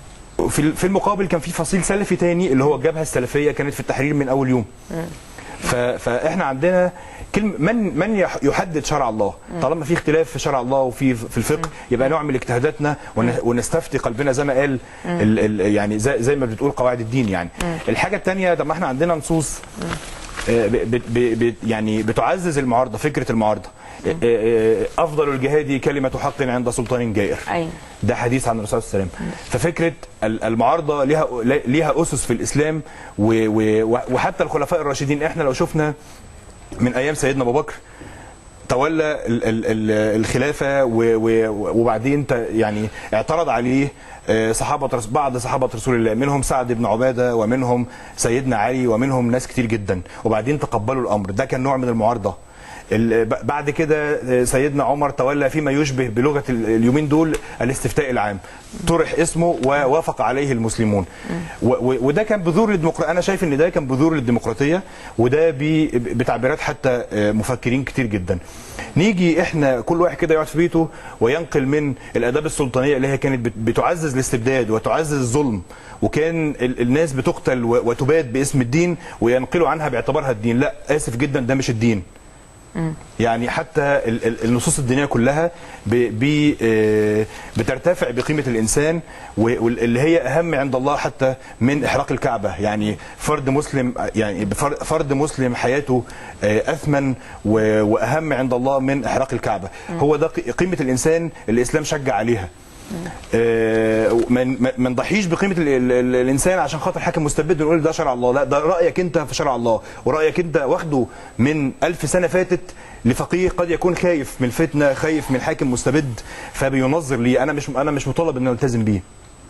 في في المقابل كان في فصيل سلفي تاني اللي هو الجبهه السلفيه كانت في التحرير من اول يوم ف- فاحنا عندنا كلمة من من يح- يحدد شرع الله طالما في اختلاف في شرع الله وفي في الفقه يبقى نعمل اجتهاداتنا ون- ونستفتي قلبنا زي ما قال ال ال يعني زي, زي ما بتقول قواعد الدين يعني الحاجه الثانيه طب ما احنا عندنا نصوص آه، ب- ب- ب- ب- يعني بتعزز المعارضه فكره المعارضه آه، آه، افضل الجهاد كلمه حق عند سلطان جائر أيوة. ده حديث عن الرسول صلى الله عليه وسلم ففكره ال- المعارضه ليها ليها اسس في الاسلام و- و- وحتى الخلفاء الراشدين احنا لو شفنا من ايام سيدنا ابو بكر تولى ال- ال- ال- الخلافه و- و- وبعدين ت- يعني اعترض عليه آه، صحابه رس- بعض صحابه رسول الله منهم سعد بن عباده ومنهم سيدنا علي ومنهم ناس كتير جدا وبعدين تقبلوا الامر ده كان نوع من المعارضه ال- ب- بعد كده آه، سيدنا عمر تولى فيما يشبه بلغه ال- اليومين دول الاستفتاء العام طرح اسمه ووافق عليه المسلمون و- و- وده كان بذور الديمقراطيه انا شايف ان ده كان بذور الديمقراطيه وده بي- بتعبيرات حتى آه، مفكرين كتير جدا نيجي احنا كل واحد كده يقعد في بيته وينقل من الاداب السلطانيه اللي هي كانت بت- بتعزز الاستبداد وتعزز الظلم وكان ال- الناس بتقتل و- وتباد باسم الدين وينقلوا عنها باعتبارها الدين لا اسف جدا ده مش الدين يعني حتى ال- ال- النصوص الدينيه كلها ب- ب- آه، بترتفع بقيمه الانسان و- واللي هي اهم عند الله حتى من احراق الكعبه يعني فرد مسلم يعني بفر- فرد مسلم حياته آه، اثمن و- واهم عند الله من احراق الكعبه هو ده ق- قيمه الانسان اللي الاسلام شجع عليها آه، ما ما- ما نضحيش بقيمه ال- ال- ال- الانسان عشان خاطر حاكم مستبد ونقول ده شرع الله لا ده رايك انت في شرع الله ورايك انت واخده من ألف سنه فاتت لفقيه قد يكون خايف من الفتنه خايف من حاكم مستبد فبينظر لي انا مش انا مش مطالب ان التزم بيه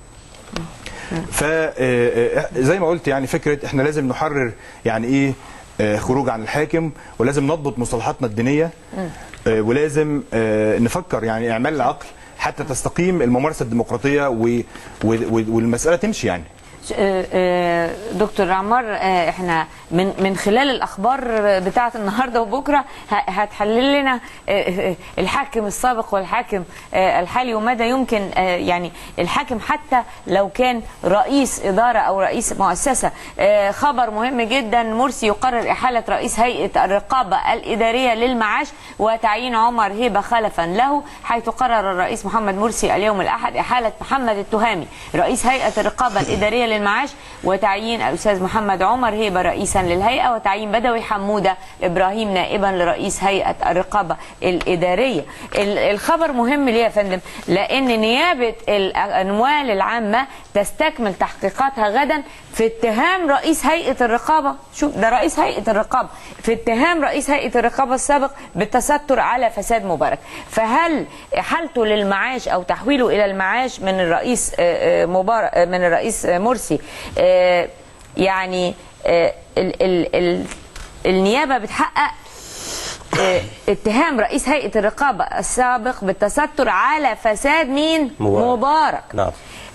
فزي ما قلت يعني فكره احنا لازم نحرر يعني ايه آه، خروج عن الحاكم ولازم نضبط مصطلحاتنا الدينيه آه، ولازم آه، نفكر يعني اعمال العقل حتى تستقيم الممارسه الديمقراطيه و- و- والمساله تمشي يعني آه، آه، دكتور عمار آه، احنا من من خلال الاخبار بتاعه النهارده وبكره ه- هتحلل لنا آه، آه، الحاكم السابق والحاكم آه، الحالي ومدى يمكن آه، يعني الحاكم حتى لو كان رئيس اداره او رئيس مؤسسه آه، خبر مهم جدا مرسي يقرر احاله رئيس هيئه الرقابه الاداريه للمعاش وتعيين عمر هيبه خلفا له حيث قرر الرئيس محمد مرسي اليوم الاحد احاله محمد التهامي رئيس هيئه الرقابه الاداريه للمعاش للمعاش وتعيين الاستاذ محمد عمر هيبه رئيسا للهيئه وتعيين بدوي حموده ابراهيم نائبا لرئيس هيئه الرقابه الاداريه ال- الخبر مهم ليه يا فندم لان نيابه الاموال العامه تستكمل تحقيقاتها غدا في اتهام رئيس هيئه الرقابه شوف ده رئيس هيئه الرقابه في اتهام رئيس هيئه الرقابه السابق بالتستر على فساد مبارك فهل حالته للمعاش او تحويله الى المعاش من الرئيس آه، آه، مبارك آه، من الرئيس آه، مرسي آه، يعني آه، ال ال ال النيابه بتحقق آه، اتهام رئيس هيئه الرقابه السابق بالتستر على فساد مين مبارك. مبارك نعم.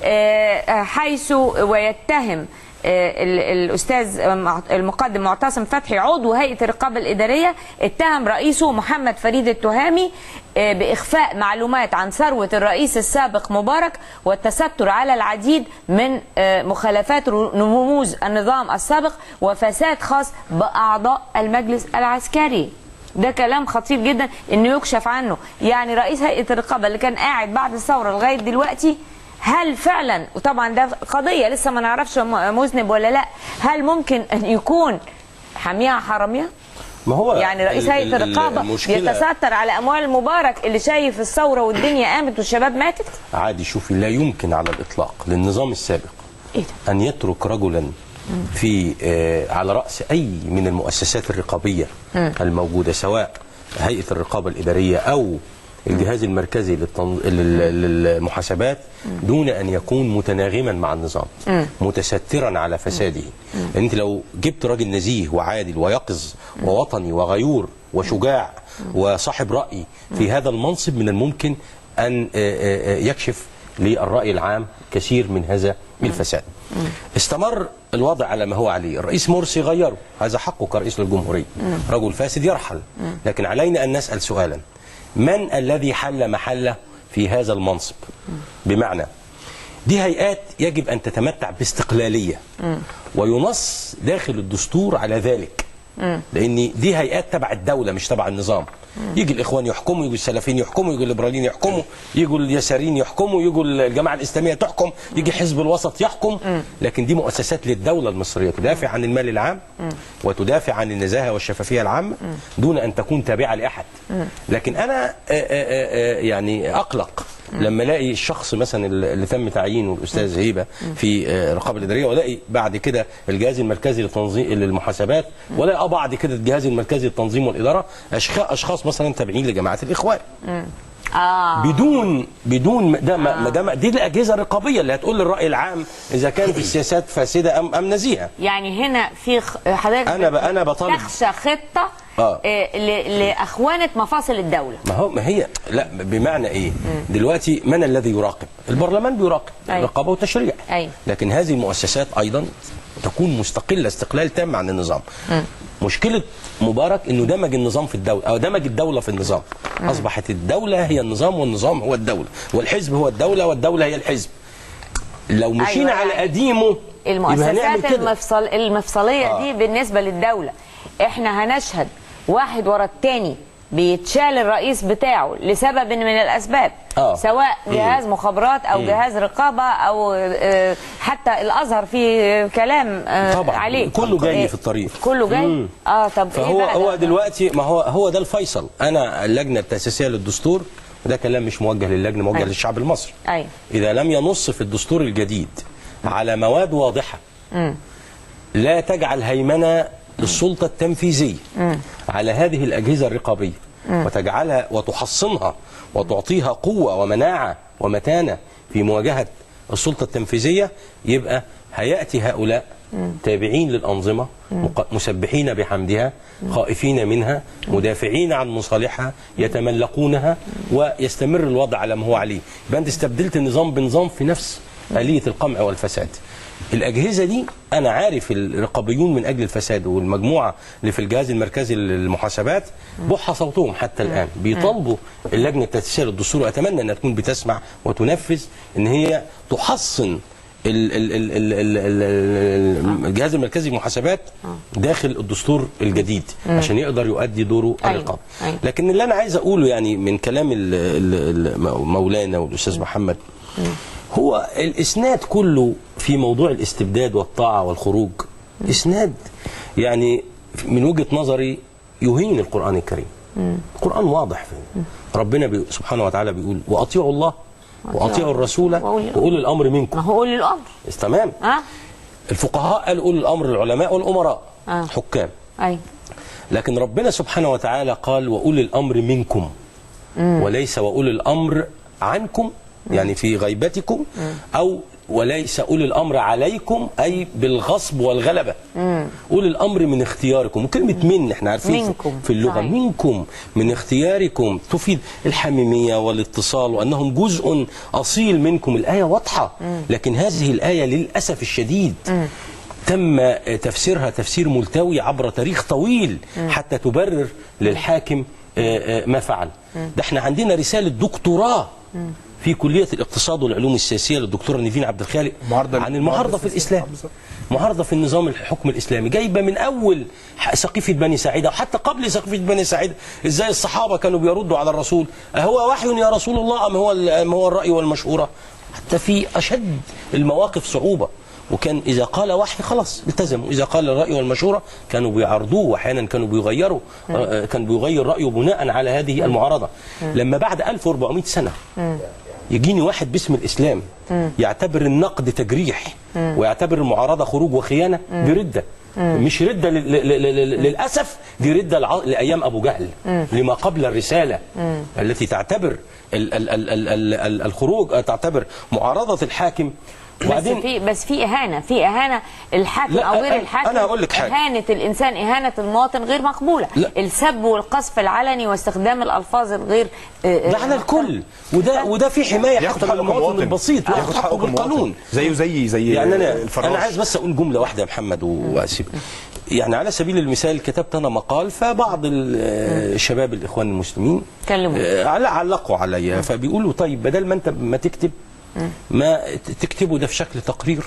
آه، حيث ويتهم آه، ال- الاستاذ المقدم معتصم فتحي عضو هيئه الرقابه الاداريه اتهم رئيسه محمد فريد التهامي آه، باخفاء معلومات عن ثروه الرئيس السابق مبارك والتستر على العديد من آه، مخالفات رموز النظام السابق وفساد خاص باعضاء المجلس العسكري ده كلام خطير جدا انه يكشف عنه يعني رئيس هيئه الرقابه اللي كان قاعد بعد الثوره لغايه دلوقتي هل فعلا وطبعا ده قضيه لسه ما نعرفش م- مذنب ولا لا هل ممكن ان يكون حاميها حراميه ما هو يعني رئيس ال- هيئه ال- الرقابه المشكلة- يتستر على اموال مبارك اللي شايف الثوره والدنيا قامت والشباب ماتت عادي شوفي لا يمكن على الاطلاق للنظام السابق ايه ده ان يترك رجلا في آه، على راس اي من المؤسسات الرقابيه الموجوده سواء هيئه الرقابه الاداريه او الجهاز المركزي للتن... لل- للمحاسبات دون ان يكون متناغما مع النظام متسترا على فساده انت لو جبت راجل نزيه وعادل ويقظ ووطني وغيور وشجاع وصاحب راي في هذا المنصب من الممكن ان آه، آه، آه، يكشف للرأي العام كثير من هذا الفساد استمر الوضع على ما هو عليه الرئيس مرسي غيره هذا حقه كرئيس للجمهورية رجل فاسد يرحل لكن علينا أن نسأل سؤالا من الذي حل محله في هذا المنصب بمعنى دي هيئات يجب أن تتمتع باستقلالية وينص داخل الدستور على ذلك لان دي هيئات تبع الدوله مش تبع النظام يجي الاخوان يحكموا يجي السلفيين يحكموا يجي الليبراليين يحكموا يجوا اليساريين يحكموا يجوا الجماعه الاسلاميه تحكم يجي حزب الوسط يحكم لكن دي مؤسسات للدوله المصريه تدافع عن المال العام وتدافع عن النزاهه والشفافيه العامه دون ان تكون تابعه لاحد لكن انا آه، آه، آه، يعني اقلق لما الاقي الشخص مثلا اللي تم تعيينه الاستاذ هيبه في آه، الرقابه الاداريه والاقي بعد كده الجهاز المركزي للتنظيم للمحاسبات والاقي بعد كده الجهاز المركزي للتنظيم والاداره أشخ- اشخاص مثلا تابعين لجماعه الاخوان اه بدون بدون ده ما ما ده ما- دي الاجهزه الرقابيه اللي هتقول للراي العام اذا كانت السياسات فاسده ام ام نزيهه يعني هنا في خ- حضرتك أنا ب- أنا بطالب- تخشى خطه آه. آه، ل- لاخوانه مفاصل الدوله ما هو ما هي لا بمعنى ايه دلوقتي من الذي يراقب البرلمان بيراقب أيوة. رقابه وتشريع أيوة. لكن هذه المؤسسات ايضا تكون مستقله استقلال تام عن النظام مشكله مبارك انه دمج النظام في الدوله او دمج الدوله في النظام اصبحت الدوله هي النظام والنظام هو الدوله والحزب هو الدوله والدوله هي الحزب لو مشينا أيوة على يعني قديمه يبقى هنعمل المؤسسات كده. المفصل المفصليه آه. دي بالنسبه للدوله احنا هنشهد واحد ورا التاني بيتشال الرئيس بتاعه لسبب من الاسباب آه. سواء جهاز مخابرات او جهاز رقابه او آه، حتى الازهر في كلام آه، طبعا عليه كله جاي إيه؟ في الطريق كله جاي مم. اه طب إيه فهو بقى هو ده؟ دلوقتي ما هو هو ده الفيصل انا اللجنه التاسيسيه للدستور وده كلام مش موجه للجنه موجه أيوة. للشعب المصري أيوة. اذا لم ينص في الدستور الجديد على مواد واضحه لا تجعل هيمنه للسلطه التنفيذيه على هذه الاجهزه الرقابيه وتجعلها وتحصنها وتعطيها قوه ومناعه ومتانه في مواجهه السلطه التنفيذيه يبقى هياتي هؤلاء تابعين للانظمه مق- مسبحين بحمدها خائفين منها مدافعين عن مصالحها يتملقونها ويستمر الوضع على ما هو عليه يبقى انت استبدلت النظام بنظام في نفس آلية القمع والفساد الأجهزة دي أنا عارف الرقابيون من أجل الفساد والمجموعة اللي في الجهاز المركزي للمحاسبات بح صوتهم حتى الآن بيطالبوا اللجنة التأسيسية للدستور وأتمنى أنها تكون بتسمع وتنفذ أن هي تحصن ال- ال- ال- ال- ال- ال- الجهاز المركزي للمحاسبات داخل الدستور الجديد عشان يقدر يؤدي دوره أيوة. الرقابي أيوة. لكن اللي انا عايز اقوله يعني من كلام ال- ال- ال- مولانا والاستاذ محمد هو الاسناد كله في موضوع الاستبداد والطاعه والخروج اسناد يعني من وجهه نظري يهين القران الكريم القران واضح فيه ربنا بي سبحانه وتعالى بيقول واطيعوا الله واطيعوا الرسول وأولي الأمر. واولي الامر منكم ما هو قول الامر تمام ها الفقهاء قالوا اولي الامر العلماء والامراء آه. حكام ايوه لكن ربنا سبحانه وتعالى قال واولي الامر منكم وليس واولي الامر عنكم يعني في غيبتكم او وليس اولي الامر عليكم اي بالغصب والغلبه اولي الامر من اختياركم وكلمه من احنا عارفين في- منكم. في اللغه صحيح. منكم من اختياركم تفيد الحميميه والاتصال وانهم جزء اصيل منكم الايه واضحه لكن هذه الايه للاسف الشديد تم تفسيرها تفسير ملتوي عبر تاريخ طويل حتى تبرر للحاكم آه، آه، ما فعل ده احنا عندنا رساله دكتوراه في كليه الاقتصاد والعلوم السياسيه للدكتوره نيفين عبد الخالق معارضة- عن المعارضه في الاسلام معارضه في النظام الحكم الاسلامي جايبه من اول ح- سقيفه بني ساعده وحتى قبل سقيفه بني ساعده ازاي الصحابه كانوا بيردوا على الرسول اهو وحي يا رسول الله ام هو ال- ام هو الراي والمشوره حتى في اشد المواقف صعوبه وكان اذا قال وحي خلاص التزموا اذا قال الراي والمشوره كانوا بيعرضوه واحيانا كانوا بيغيروا آه، كان بيغير رايه بناء على هذه المعارضه لما بعد 1400 سنه يجيني واحد باسم الاسلام يعتبر النقد تجريح ويعتبر المعارضه خروج وخيانه دي رده مش رده لل- لل- لل- للاسف دي رده لع- لايام ابو جهل لما قبل الرساله التي تعتبر ال- ال- ال- ال- ال- ال- الخروج آه، تعتبر معارضه الحاكم بس في بس في اهانه في اهانه الحاكم لا، او غير أنا- الحاكم أنا هقول لك حاجة. اهانه الانسان اهانه المواطن غير مقبوله لا. السب والقذف العلني واستخدام الالفاظ الغير آه، ده على الكل وده وده في حمايه ياخد حتى حقه للمواطن كمواطن البسيط ياخد حقه بالقانون كمواطن زيه زي زي يعني انا الفراش انا عايز بس اقول جمله واحده يا محمد واسيب يعني على سبيل المثال كتبت انا مقال فبعض ال- آه، الشباب الاخوان المسلمين كلموا. آه، عل- علقوا عليا فبيقولوا طيب بدل ما انت ما تكتب ما ت- تكتبه ده في شكل تقرير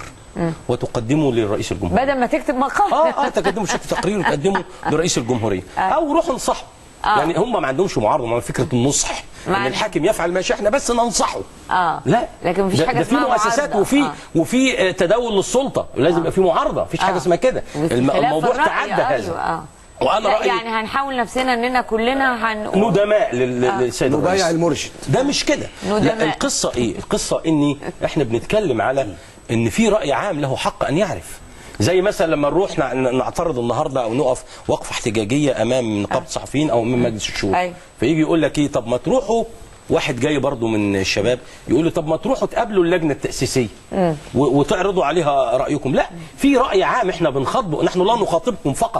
وتقدمه لرئيس الجمهوريه بدل ما تكتب مقال اه اه تقدمه بشكل تقرير وتقدمه لرئيس الجمهوريه او روحوا انصحوا آه. يعني هم ما عندهمش معارضه مع فكره النصح ما ان عندهم. الحاكم يفعل ما يشاء احنا بس ننصحه اه لا لكن مفيش ده- حاجه ده في اسمها مؤسسات معارضة. وفي آه. وفي آه، تداول للسلطه لازم يبقى في معارضه مفيش حاجه آه. اسمها كده الم- خلاف الموضوع الرأي، تعدى أيوة، هذا آه. وانا لا رايي يعني هنحاول نفسنا اننا كلنا هن ندماء لل- للسيد نبايع الرئيس المرشد ده مش كده ندماء. لا القصه ايه القصه اني احنا بنتكلم على ان في راي عام له حق ان يعرف زي مثلا لما نروح نع- نعترض النهارده او نقف وقفه احتجاجيه امام نقابه الصحفيين او من مجلس الشورى أيوة. فيجي يقول لك ايه طب ما تروحوا واحد جاي برضو من الشباب يقول له طب ما تروحوا تقابلوا اللجنه التاسيسيه و- وتعرضوا عليها رايكم لا في راي عام احنا بنخاطبه نحن لا نخاطبكم فقط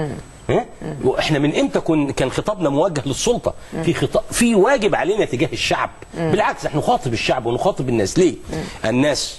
ها؟ واحنا من امتى كن كان خطابنا موجه للسلطه في خطاب في واجب علينا تجاه الشعب بالعكس احنا نخاطب الشعب ونخاطب الناس ليه الناس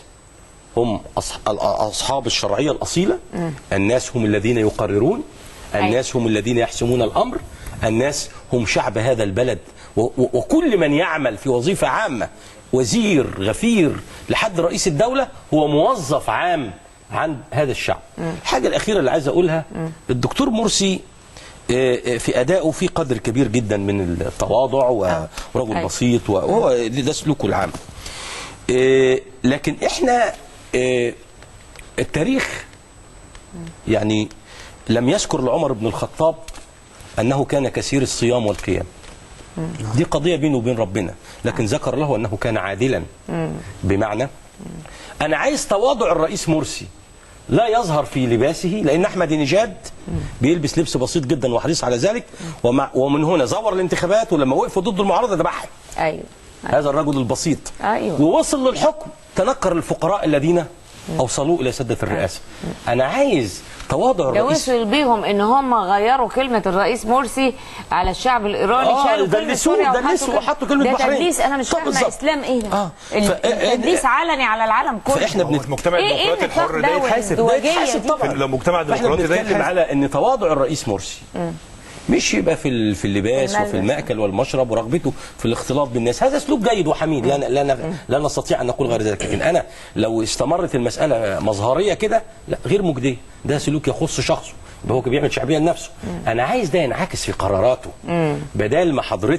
هم أص- ال- اصحاب الشرعيه الاصيله الناس هم الذين يقررون الناس هم الذين يحسمون الامر الناس هم شعب هذا البلد و- و- وكل من يعمل في وظيفه عامه وزير غفير لحد رئيس الدوله هو موظف عام عن هذا الشعب الحاجه الاخيره اللي عايز اقولها الدكتور مرسي آه، آه، في ادائه في قدر كبير جدا من التواضع و- ورجل أيوة. بسيط وهو ده سلوكه العام آه، لكن احنا آه، التاريخ يعني لم يذكر لعمر بن الخطاب انه كان كثير الصيام والقيام دي قضيه بينه وبين ربنا لكن ذكر له انه كان عادلا بمعنى انا عايز تواضع الرئيس مرسي لا يظهر في لباسه لان احمد نجاد بيلبس لبس بسيط جدا وحريص على ذلك ومع ومن هنا زور الانتخابات ولما وقفوا ضد المعارضه ذبحهم ايوه هذا الرجل البسيط أيوة. ووصل للحكم تنكر الفقراء الذين اوصلوه الى سده الرئاسه انا عايز تواضع ده الرئيس وصل بيهم ان هم غيروا كلمه الرئيس مرسي على الشعب الايراني آه، شالوا ده كلمه دلسوه- سوريا دلسوا وحطوا كلمة ده بحرين. تدليس انا مش طب فاهمه بالظبط. اسلام ايه ده آه. ال- ف- التدليس علني على العالم كله فاحنا هو بنت... المجتمع إيه- إيه الديمقراطي النفاق الحر ده ده يتحاسب والازدواجية ده يتحاسب دي؟ طبعا في المجتمع فاحنا الديمقراطي ده بنتكلم يتحاسب. على ان تواضع الرئيس مرسي مش يبقى في ال- في اللباس الملبس. وفي المأكل والمشرب ورغبته في الاختلاط بالناس هذا اسلوب جيد وحميد لا لا لا, لا نستطيع ان نقول غير ذلك لكن انا لو استمرت المساله مظهريه كده لا غير مجديه ده سلوك يخص شخصه يبقى هو كان بيعمل شعبيه لنفسه انا عايز ده ينعكس في قراراته بدل ما حضرتك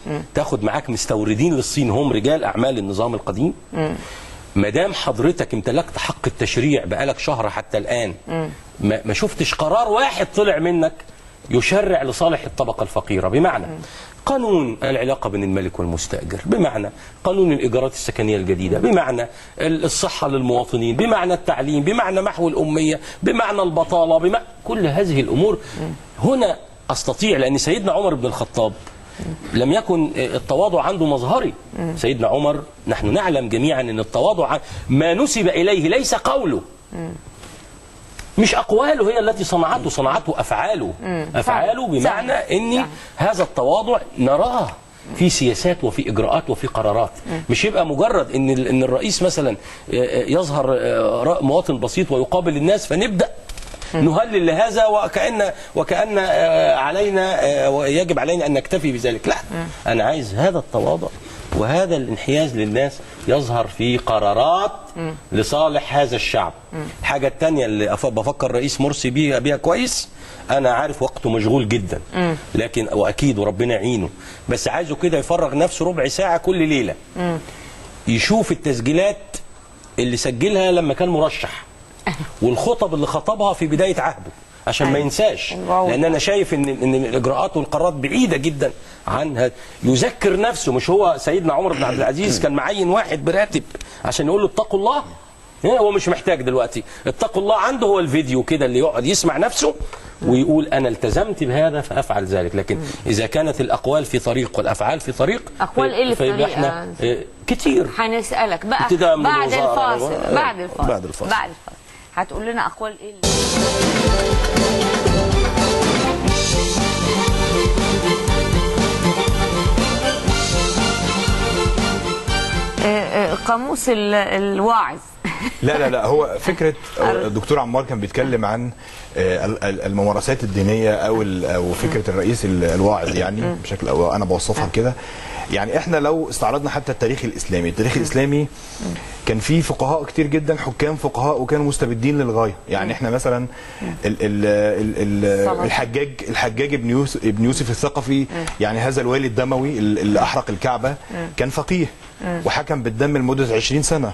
تاخد معاك مستوردين للصين هم رجال اعمال النظام القديم ما دام حضرتك امتلكت حق التشريع بقالك شهر حتى الان ما, ما شفتش قرار واحد طلع منك يشرع لصالح الطبقه الفقيره بمعنى قانون العلاقه بين الملك والمستاجر بمعنى قانون الايجارات السكنيه الجديده بمعنى ال- الصحه للمواطنين بمعنى التعليم بمعنى محو الاميه بمعنى البطاله بمعنى كل هذه الامور هنا استطيع لان سيدنا عمر بن الخطاب لم يكن التواضع عنده مظهري سيدنا عمر نحن نعلم جميعا ان التواضع عن- ما نسب اليه ليس قوله مش اقواله هي التي صنعته صنعته افعاله افعاله فعلا. بمعنى صحيح. اني صحيح. هذا التواضع نراه في سياسات وفي اجراءات وفي قرارات مش يبقى مجرد ان ال- ان الرئيس مثلا آه، آه، يظهر آه، رأ- مواطن بسيط ويقابل الناس فنبدا نهلل لهذا وكأن وكأن آه، علينا آه، ويجب علينا أن نكتفي بذلك لا أنا عايز هذا التواضع وهذا الانحياز للناس يظهر في قرارات لصالح هذا الشعب الحاجة الثانية اللي أف- بفكر رئيس مرسي بيها, بيها كويس أنا عارف وقته مشغول جدا لكن وأكيد وربنا يعينه بس عايزه كده يفرغ نفسه ربع ساعة كل ليلة يشوف التسجيلات اللي سجلها لما كان مرشح والخطب اللي خطبها في بدايه عهده عشان ما أيوة. ينساش الوعود. لان انا شايف ان ان الاجراءات والقرارات بعيده جدا عن هذا يذكر نفسه مش هو سيدنا عمر بن عبد العزيز كان معين واحد براتب عشان يقول له اتقوا الله إيه هو مش محتاج دلوقتي اتقوا الله عنده هو الفيديو كده اللي يقعد يسمع نفسه ويقول انا التزمت بهذا فافعل ذلك لكن اذا كانت الاقوال في طريق والافعال في طريق أقوال إيه اللي في فيبقى طريق احنا يا إيه، كتير هنسألك بقى ابتداء من بعد الوزارة. الفاصل أيوة. بعد الفاصل بعد الفاصل. بعد الفاصل هتقول لنا أقوال إيه اللي- آه، آه، قاموس ال- الواعظ لا لا لا هو فكره الدكتور عمار كان بيتكلم عن آه، ال- ال- الممارسات الدينيه او ال- او فكره الرئيس ال- الواعظ يعني بشكل او انا بوصفها كده يعني احنا لو استعرضنا حتى التاريخ الاسلامي التاريخ الاسلامي كان فيه فقهاء كتير جدا حكام فقهاء وكانوا مستبدين للغايه يعني احنا مثلا ال ال ال ال صلاح. الحجاج الحجاج ابن يوسف ابن يوسف الثقفي يعني هذا الوالي الدموي ال- اللي احرق الكعبه كان فقيه وحكم بالدم لمده 20 سنه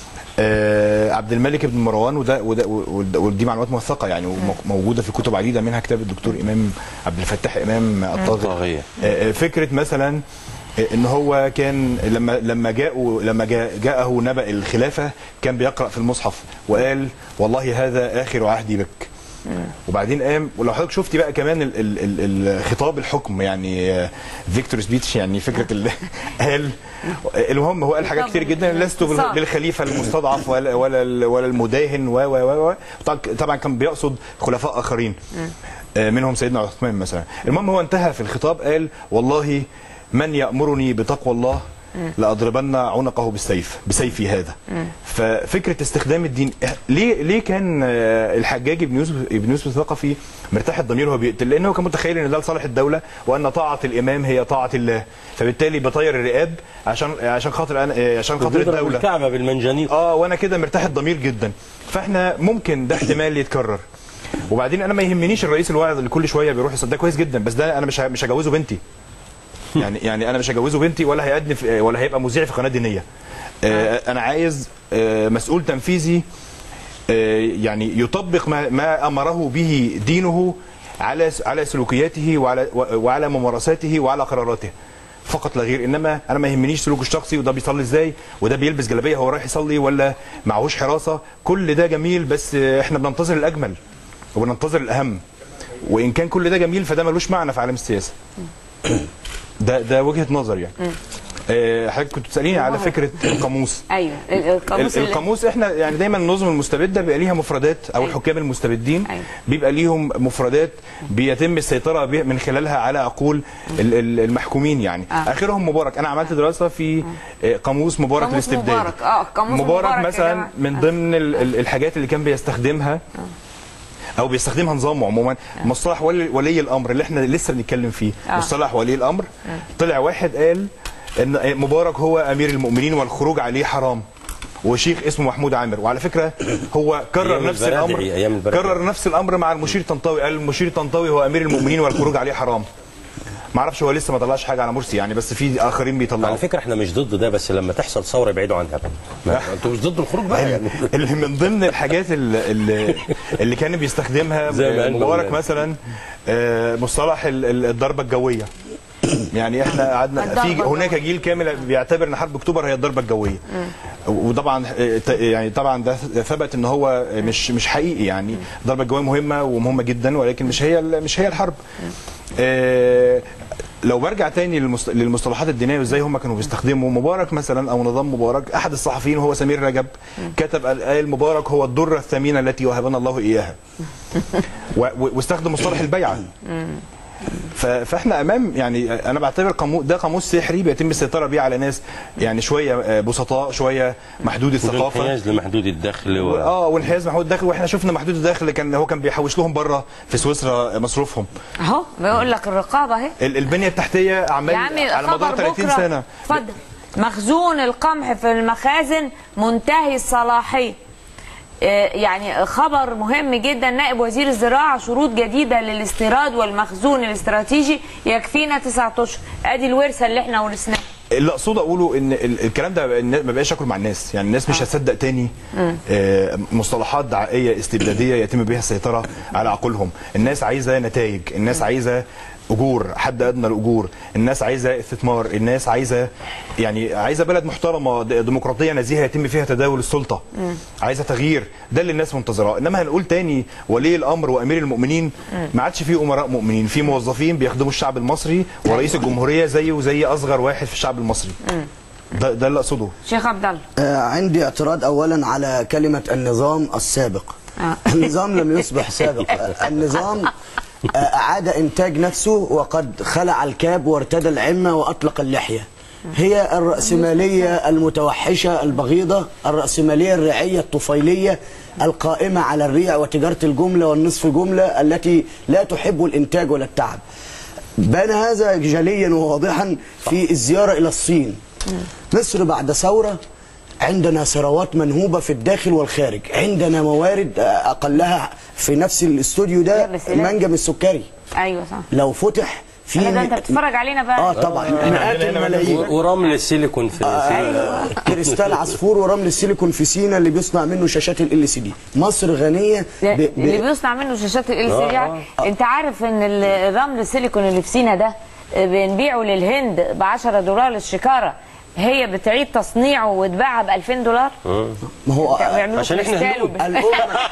آه عبد الملك بن مروان وده وده وده- ودي معلومات موثقه يعني وموجوده في كتب عديده منها كتاب الدكتور امام عبد الفتاح امام الطاغيه الطاغية. آه، آه، فكره مثلا آه، ان هو كان لما لما جاءوا لما جاء جاءه نبأ الخلافه كان بيقرا في المصحف وقال والله هذا اخر عهدي بك وبعدين قام ولو حضرتك شفتي بقى كمان ال ال ال الخطاب الحكم يعني فيكتور سبيتش يعني فكره ال- قال المهم هو قال حاجات كتير جدا لست بال- صح. بالخليفه المستضعف ولا ولا ال- ولا المداهن و و و و طبعا- طبعا كان بيقصد خلفاء اخرين آه، منهم سيدنا عثمان مثلا المهم هو انتهى في الخطاب قال والله من يأمرني بتقوى الله لأضربن عنقه بالسيف بسيفي هذا ففكرة استخدام الدين ليه ليه كان آه، الحجاج ابن يوسف ابن يوسف الثقفي مرتاح الضمير وهو بيقتل لأنه هو كان متخيل ان ده لصالح الدولة وأن طاعة الإمام هي طاعة الله فبالتالي بطير الرقاب عشان عشان خاطر أنا آه، عشان خاطر بيضرب الدولة الكعبه بالمنجنيق اه وانا كده مرتاح الضمير جدا فاحنا ممكن ده احتمال يتكرر وبعدين انا ما يهمنيش الرئيس الواعظ اللي كل شويه بيروح يصدق ده كويس جدا بس ده انا مش ه- مش هجوزه بنتي يعني يعني انا مش هجوزه بنتي ولا هيقدم في ولا هيبقى مذيع في قناه دينيه آه انا عايز آه مسؤول تنفيذي آه يعني يطبق ما, ما امره به دينه على على سلوكياته وعلى وعلى ممارساته وعلى قراراته فقط لا غير انما انا ما يهمنيش سلوكه الشخصي وده بيصلي ازاي وده بيلبس جلابيه هو رايح يصلي ولا معهوش حراسه كل ده جميل بس آه، احنا بننتظر الاجمل وبننتظر الاهم وان كان كل ده جميل فده ملوش معنى في عالم السياسه ده ده وجهه نظر يعني آه، حضرتك كنت بتساليني على فكره القاموس أيوه ال- القاموس ال- اللي- القاموس احنا يعني دايما النظم المستبده بيبقى ليها مفردات او أيوة. الحكام المستبدين أيوة. بيبقى ليهم مفردات بيتم السيطره به- من خلالها على عقول ال- ال- المحكومين يعني آه. اخرهم مبارك انا عملت دراسه في آه، قاموس مبارك قاموس الاستبداد مبارك. آه، قاموس مبارك, مبارك يا مثلا جماعة. من آه. ضمن ال- ال- الحاجات اللي كان بيستخدمها او بيستخدمها نظامه عموما مصطلح ولي, ولي الامر اللي احنا لسه بنتكلم فيه آه. مصطلح ولي الامر طلع واحد قال ان مبارك هو امير المؤمنين والخروج عليه حرام وشيخ اسمه محمود عامر وعلى فكره هو كرر أيام نفس البرادعي، الامر أيام البرادعي. كرر نفس الامر مع المشير طنطاوي قال المشير طنطاوي هو امير المؤمنين والخروج عليه حرام ما اعرفش هو لسه ما طلعش حاجه على مرسي يعني بس في اخرين بيطلعوا على فكره احنا مش ضد ده بس لما تحصل ثوره يبعدوا عنها بقى ما- انتوا مش ضد الخروج بقى يعني اللي من ضمن الحاجات اللي, اللي, اللي كان بيستخدمها زي ما قال مبارك مولانا. مثلا آه، مصطلح ال- ال- الضربه الجويه يعني احنا قعدنا الضربة في هناك الجوية. جيل كامل بيعتبر ان حرب اكتوبر هي الضربه الجويه وطبعا آه، ت- يعني طبعا ده ثبت ان هو مش مش حقيقي يعني الضربه الجويه مهمه ومهمه جدا ولكن مش هي ال- مش هي الحرب آه، لو برجع تاني للمص- للمصطلحات الدينيه وازاي هم كانوا بيستخدموا مبارك مثلا او نظام مبارك احد الصحفيين وهو سمير رجب كتب قال قال مبارك هو الدره الثمينه التي وهبنا الله اياها و- و- واستخدم مصطلح البيعه ف- فاحنا امام يعني انا بعتبر قامو ده قاموس سحري بيتم السيطره بيه على ناس يعني شويه آه، بسطاء شويه محدود الثقافه والانحياز لمحدود الدخل و... اه وانحياز محدود الدخل واحنا شفنا محدود الدخل كان هو كان بيحوش لهم بره في سويسرا مصروفهم اهو بيقول لك الرقابه اهي ال- البنيه التحتيه عمال يا عمي على مدار خبر 30 بكره سنه اتفضل مخزون القمح في المخازن منتهي الصلاحيه آه، يعني خبر مهم جدا نائب وزير الزراعه شروط جديده للاستيراد والمخزون الاستراتيجي يكفينا تسعة اشهر ادي الورثه اللي احنا ورثناها اللي اقصد اقوله ان ال- الكلام ده النا- ما بقاش ياكل مع الناس يعني الناس مش هتصدق تاني آه، مصطلحات دعائيه استبداديه يتم بها السيطره على عقولهم الناس عايزه نتائج الناس عايزه اجور حد ادنى الاجور الناس عايزه استثمار الناس عايزه يعني عايزه بلد محترمه د- ديمقراطيه نزيهه يتم فيها تداول السلطه عايزه تغيير ده اللي الناس منتظراه انما هنقول تاني ولي الامر وامير المؤمنين ما عادش فيه امراء مؤمنين في موظفين بيخدموا الشعب المصري ورئيس الجمهوريه زيه زي اصغر واحد في الشعب المصري ده ده اللي اقصده شيخ عبد الله آه، عندي اعتراض اولا على كلمه النظام السابق آه. النظام لم يصبح سابق آه، النظام آه، اعاد انتاج نفسه وقد خلع الكاب وارتدى العمه واطلق اللحيه هي الرأسمالية المتوحشة البغيضة الرأسمالية الريعية الطفيلية القائمة على الريع وتجارة الجملة والنصف جملة التي لا تحب الإنتاج ولا التعب بان هذا جليا وواضحا في الزيارة إلى الصين مصر بعد ثورة عندنا ثروات منهوبة في الداخل والخارج عندنا موارد آه، أقلها في نفس الاستوديو ده لا، بس لا. منجم السكري ايوه صح لو فتح في لا ده انت بتتفرج علينا بقى اه طبعا مئات الملايين و- ورمل السيليكون في ايوه كريستال عصفور ورمل السيليكون في سينا اللي بيصنع منه شاشات ال سي دي مصر غنيه ده ب... ب... اللي بيصنع منه شاشات ال سي دي انت عارف ان ال- الرمل السيليكون اللي في سينا ده آه، بنبيعه للهند ب 10 دولار للشكاره هي بتعيد تصنيعه وتباعها ب 2000 دولار ما هو بيعملوه عشان احنا كريستال هنود. وب- الأمم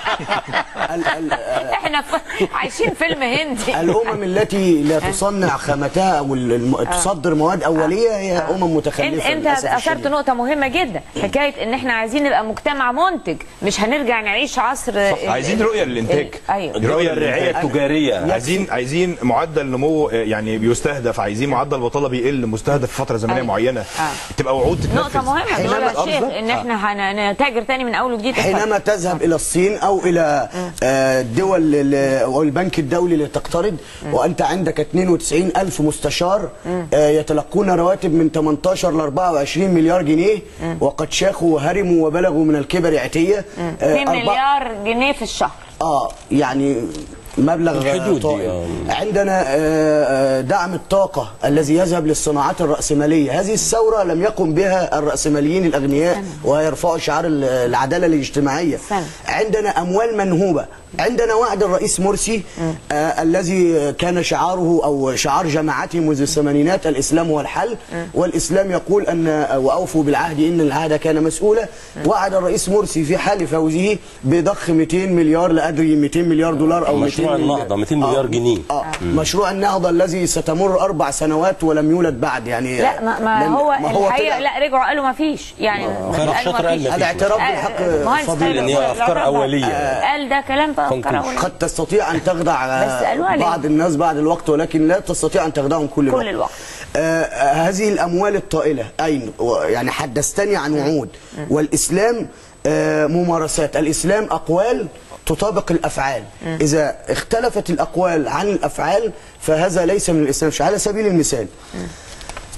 ال... ال... احنا ف... عايشين فيلم هندي الامم التي لا تصنع خامتها او الم... تصدر مواد اوليه هي امم انت متخلفه انت للأسف اثرت الشديد. نقطه مهمه جدا حكايه ان احنا عايزين نبقى مجتمع منتج مش هنرجع نعيش عصر ال- عايزين رؤيه للانتاج ال- ايوه الرؤيه الرعايه التجاريه عايزين عايزين معدل نمو آه، يعني بيستهدف عايزين معدل بطاله بيقل مستهدف في فتره زمنيه أيوة. معينه آه. تبقى وعود تتنفذ نقطة مهمة حينما- بيقولها آه، الشيخ بالظبط. ان احنا هنتاجر تاني من اول وجديد حينما تذهب الى الصين او الى آه، الدول ال- او البنك الدولي لتقترض وانت عندك 92 الف مستشار آه، يتلقون رواتب من 18 ل 24 مليار جنيه وقد شاخوا وهرموا وبلغوا من الكبر عتيه آه، 2 أربع- مليار جنيه في الشهر اه يعني مبلغ الحدود دي، طائل. آه. عندنا آه، آه، دعم الطاقة الذي يذهب للصناعات الرأسمالية هذه الثورة لم يقم بها الرأسماليين الأغنياء ويرفعوا شعار ال- العدالة الاجتماعية سنة. عندنا أموال منهوبة عندنا وعد الرئيس مرسي آه الذي كان شعاره أو شعار جماعته منذ الثمانينات الإسلام هو الحل والإسلام يقول أن وأوفوا بالعهد إن العهد كان مسؤولا وعد الرئيس مرسي في حال فوزه بضخ 200 مليار لا أدري 200 مليار دولار أو 200 مشروع مليار. النهضه 200 مليار جنيه آه مشروع النهضة الذي ستمر أربع سنوات ولم يولد بعد يعني لا ما, ما لأن- هو ما الحقيقه طلع- لا رجعوا قالوا ما فيش يعني خيرت قالوا شاطر قال فيش. ما فيش. الاعتراف آه، بالحق مهندس فضيلة خيرت إن هي أفكار العقاب ده. أولية. آه، قال ده كلام في افكار كونكلوجن. اوليه قد تستطيع أن تخدع بس قالوا عليه. بعض الناس بعد الوقت ولكن لا تستطيع أن تخدعهم كل الوقت كل الوقت. آه آه، هذه الأموال الطائلة أين و- يعني حدثتني عن وعود والإسلام آه ممارسات الإسلام أقوال تطابق الأفعال إذا اختلفت الأقوال عن الأفعال فهذا ليس من الإسلام على سبيل المثال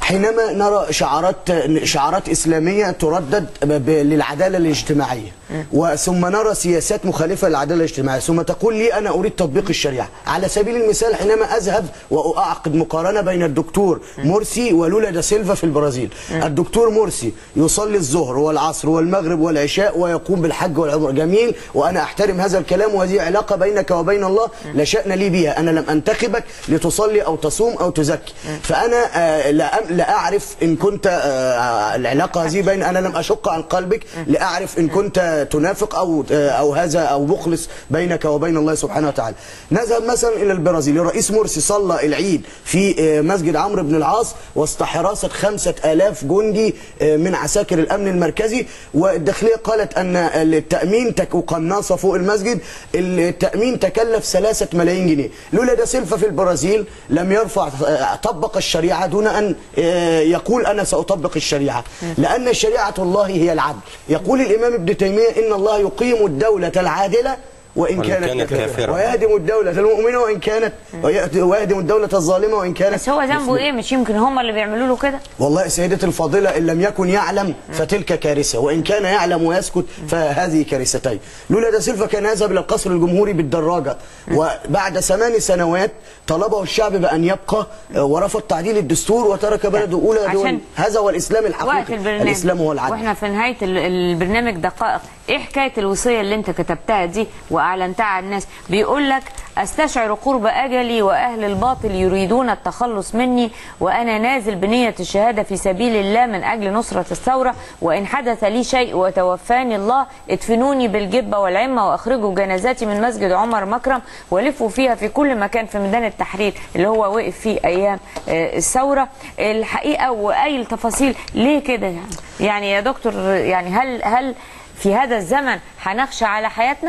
حينما نرى شعارات شعارات اسلاميه تردد ب- ب- للعداله الاجتماعيه وثم نرى سياسات مخالفه للعداله الاجتماعيه ثم تقول لي انا اريد تطبيق الشريعه على سبيل المثال حينما اذهب واعقد مقارنه بين الدكتور مرسي ولولا دا سيلفا في البرازيل الدكتور مرسي يصلي الظهر والعصر والمغرب والعشاء ويقوم بالحج والعمره جميل وانا احترم هذا الكلام وهذه علاقه بينك وبين الله لا شان لي بها انا لم انتخبك لتصلي او تصوم او تزكي فانا آه، لا أم- لا اعرف ان كنت آه، العلاقه هذه بين انا لم اشق عن قلبك لاعرف ان كنت تنافق او آه، او هذا او مخلص بينك وبين الله سبحانه وتعالى نذهب مثلا الى البرازيل الرئيس مرسي صلى العيد في آه، مسجد عمرو بن العاص وسط حراسه خمسة آلاف جندي آه، من عساكر الامن المركزي والداخليه قالت ان التامين تك وقناصه فوق المسجد التامين تكلف ثلاثة ملايين جنيه لولا دا سيلفا في البرازيل لم يرفع آه، طبق الشريعه دون ان آه، يقول انا ساطبق الشريعه لان شريعه الله هي العدل يقول الامام ابن تيميه ان الله يقيم الدوله العادله وان وإن كانت, كانت كافرة. كافرة. ويهدم الدوله المؤمنه وان كانت ويهدم الدوله الظالمه وان كانت بس هو ذنبه ايه مش يمكن هم اللي بيعملوا له كده والله سيدتي الفاضلة إن لم يكن يعلم فتلك كارثة وإن كان يعلم ويسكت فهذه كارثتين لولا دا سيلفا كان يذهب إلى القصر الجمهوري بالدراجة وبعد ثمان سنوات طلبه الشعب بأن يبقى آه، ورفض تعديل الدستور وترك بلده أولى دول عشان هذا هو الإسلام وقت الحقيقي البرنامج الإسلام هو العدل واحنا في نهايه ال- البرنامج دقائق ايه حكايه الوصيه اللي انت كتبتها دي واعلنتها على الناس بيقول لك استشعر قرب اجلي واهل الباطل يريدون التخلص مني وانا نازل بنيه الشهاده في سبيل الله من اجل نصره الثوره وان حدث لي شيء وتوفاني الله ادفنوني بالجبه والعمه واخرجوا جنازاتي من مسجد عمر مكرم ولفوا فيها في كل مكان في ميدان التحرير اللي هو وقف فيه ايام آه، الثوره الحقيقه واي التفاصيل ليه كده يعني يعني يا دكتور يعني هل هل في هذا الزمن هنخشى على حياتنا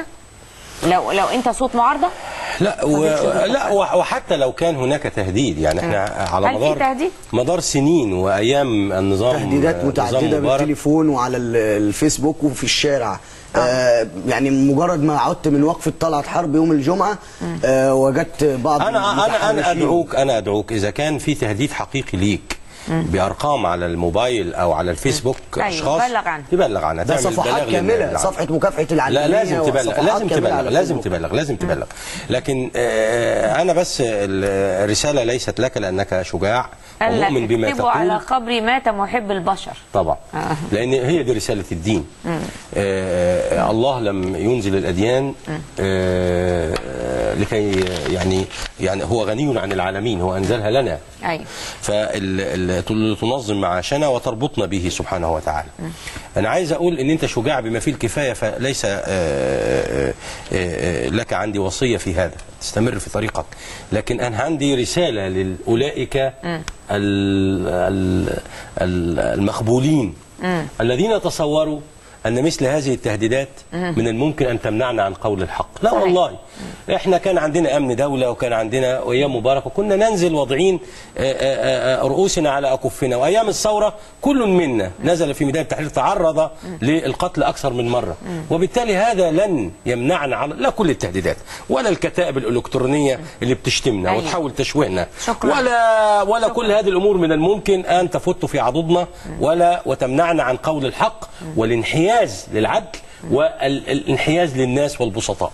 لو لو انت صوت معارضه لا و... لا و- وحتى لو كان هناك تهديد يعني احنا على هل في مدار تهديد؟ مدار سنين وايام النظام تهديدات نظام متعددة مبارك. بالتليفون وعلى ال- الفيسبوك وفي الشارع آه يعني مجرد ما عدت من وقفة طلعت حرب يوم الجمعة آه وجدت بعض انا انا انا المتحرشين. ادعوك انا ادعوك اذا كان في تهديد حقيقي ليك بارقام على الموبايل او على الفيسبوك أيوة، اشخاص بلغ عنها. تبلغ عنها ده تعمل صفحات بلاغ كاملة للعالم. صفحة مكافحة العلمانية لا لازم تبلغ وصفحات لازم كاملة تبلغ على لازم الفيسبوك. تبلغ لازم تبلغ لكن آه، انا بس الرساله ليست لك لانك شجاع قال لك ومؤمن بما اكتبوا على تقول قبري مات محب البشر طبعا آه. لان هي دي رساله الدين آه الله لم ينزل الاديان آه آه، لكي يعني يعني هو غني عن العالمين هو انزلها لنا ايوه فتنظم معاشنا وتربطنا به سبحانه وتعالى انا عايز اقول ان انت شجاع بما فيه الكفايه فليس آه، آه، آه، لك عندي وصيه في هذا تستمر في طريقك لكن انا عندي رساله لاولئك ال- ال- ال- المخبولين الذين تصوروا ان مثل هذه التهديدات من الممكن ان تمنعنا عن قول الحق لا صحيح. والله احنا كان عندنا امن دوله وكان عندنا ايام مبارك وكنا ننزل واضعين آه، آه، آه، رؤوسنا على اكفنا وايام الثوره كل منا نزل في ميدان التحرير تعرض للقتل اكثر من مره وبالتالي هذا لن يمنعنا على لا كل التهديدات ولا الكتائب الالكترونيه اللي بتشتمنا أيوة. وتحاول تشويهنا شكراً. ولا ولا كل هذه الامور من الممكن ان تفت في عضدنا ولا وتمنعنا عن قول الحق والانحياز للعدل والانحياز للناس والبسطاء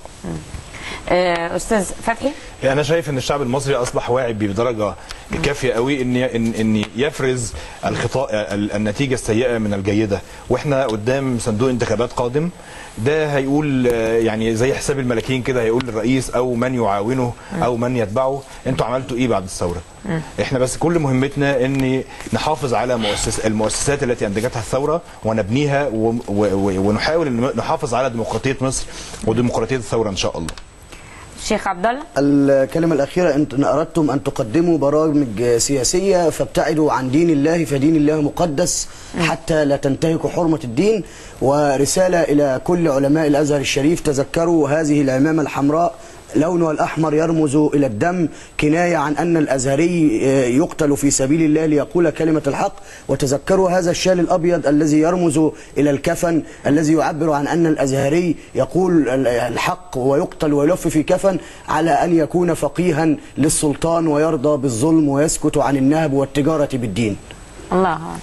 آه، استاذ فتحي يعني انا شايف ان الشعب المصري اصبح واعي بدرجه كافيه قوي ان ان ان يفرز الخطا ال- النتيجه السيئه من الجيده واحنا قدام صندوق انتخابات قادم ده هيقول آه، يعني زي حساب الملاكين كده هيقول للرئيس او من يعاونه او من يتبعه انتوا عملتوا ايه بعد الثوره احنا بس كل مهمتنا ان نحافظ على مؤسس المؤسسات التي انتجتها الثوره ونبنيها و- و- ونحاول ان نحافظ على ديمقراطيه مصر وديمقراطيه الثوره ان شاء الله شيخ عبد الله الكلمة الأخيرة أنت إن أردتم أن تقدموا برامج سياسية فابتعدوا عن دين الله فدين الله مقدس حتى لا تنتهكوا حرمة الدين ورسالة إلى كل علماء الأزهر الشريف تذكروا هذه العمامة الحمراء لونها الأحمر يرمز إلى الدم كناية عن أن الأزهري آه، يقتل في سبيل الله ليقول كلمة الحق وتذكروا هذا الشال الأبيض الذي يرمز إلى الكفن الذي يعبر عن أن الأزهري يقول ال- الحق ويقتل ويلف في كفن على أن يكون فقيها للسلطان ويرضى بالظلم ويسكت عن النهب والتجارة بالدين الله أعلم.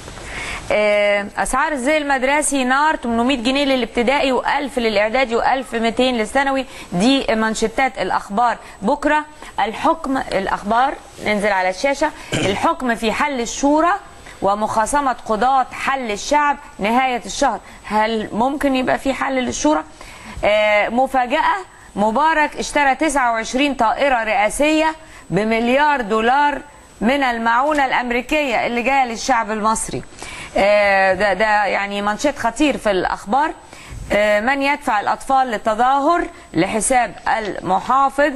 آه، اسعار الزي المدرسي نار 800 جنيه للابتدائي و1000 للاعدادي و1200 للثانوي دي منشطات الاخبار بكره الحكم الاخبار ننزل على الشاشه الحكم في حل الشورى ومخاصمة قضاة حل الشعب نهاية الشهر هل ممكن يبقى في حل للشورى آه، مفاجأة مبارك اشترى 29 طائرة رئاسية بمليار دولار من المعونة الأمريكية اللي جاية للشعب المصري آه، ده, ده يعني منشط خطير في الأخبار آه، من يدفع الأطفال للتظاهر لحساب المحافظ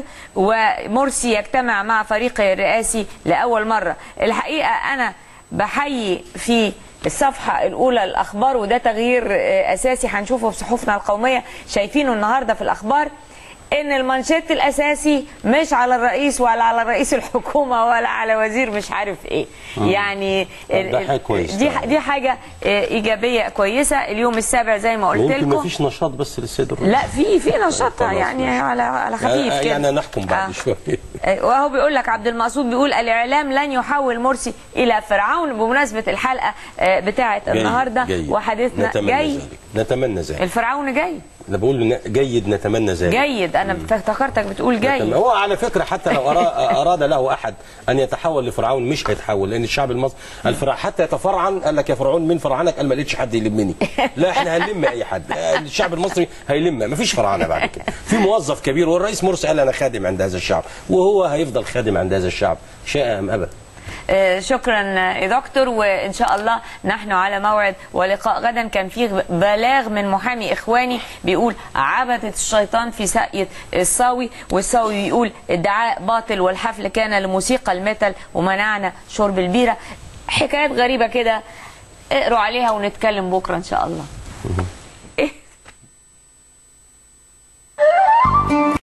ومرسي يجتمع مع فريقه الرئاسي لأول مرة الحقيقة أنا بحيي في الصفحة الأولى الأخبار وده تغيير آه، أساسي هنشوفه في صحفنا القومية شايفينه النهاردة في الأخبار ان المانشيت الاساسي مش على الرئيس ولا على رئيس الحكومه ولا على وزير مش عارف ايه يعني طب ده حاجة كويس دي طبعا. دي حاجه آه، ايجابيه كويسه اليوم السابع زي ما قلت يمكن ما لكم فيش نشاط بس للسيد الرئيس لا في في نشاط خلاص يعني ماشي. على على خفيف يعني- كده يعني نحكم بعد آه. شويه آه، وهو بيقول لك عبد المقصود بيقول الاعلام لن يحول مرسي الى فرعون بمناسبه الحلقه آه، بتاعه جيد، النهارده جيد. وحديثنا نتمنى جاي ذلك نتمنى ذلك الفرعون جاي انا بقول ن- جيد نتمنى ذلك جيد انا افتكرتك بتقول تمام. جاي هو على فكره حتى لو أرا- اراد له احد ان يتحول لفرعون مش هيتحول لان الشعب المصري الفرع حتى يتفرعن قال لك يا فرعون مين فرعنك قال ما لقيتش حد يلمني لا احنا هنلم اي حد الشعب المصري هيلم ما فيش فرعنه بعد كده في موظف كبير والرئيس مرسي قال انا خادم عند هذا الشعب وهو هيفضل خادم عند هذا الشعب شاء ام ابى آه، شكرا آه، يا دكتور وان شاء الله نحن على موعد ولقاء غدا كان في بلاغ من محامي اخواني بيقول عبدت الشيطان في ساقية الصاوي والصاوي بيقول ادعاء باطل والحفل كان لموسيقى الميتال ومنعنا شرب البيره حكايات غريبه كده اقروا عليها ونتكلم بكره ان شاء الله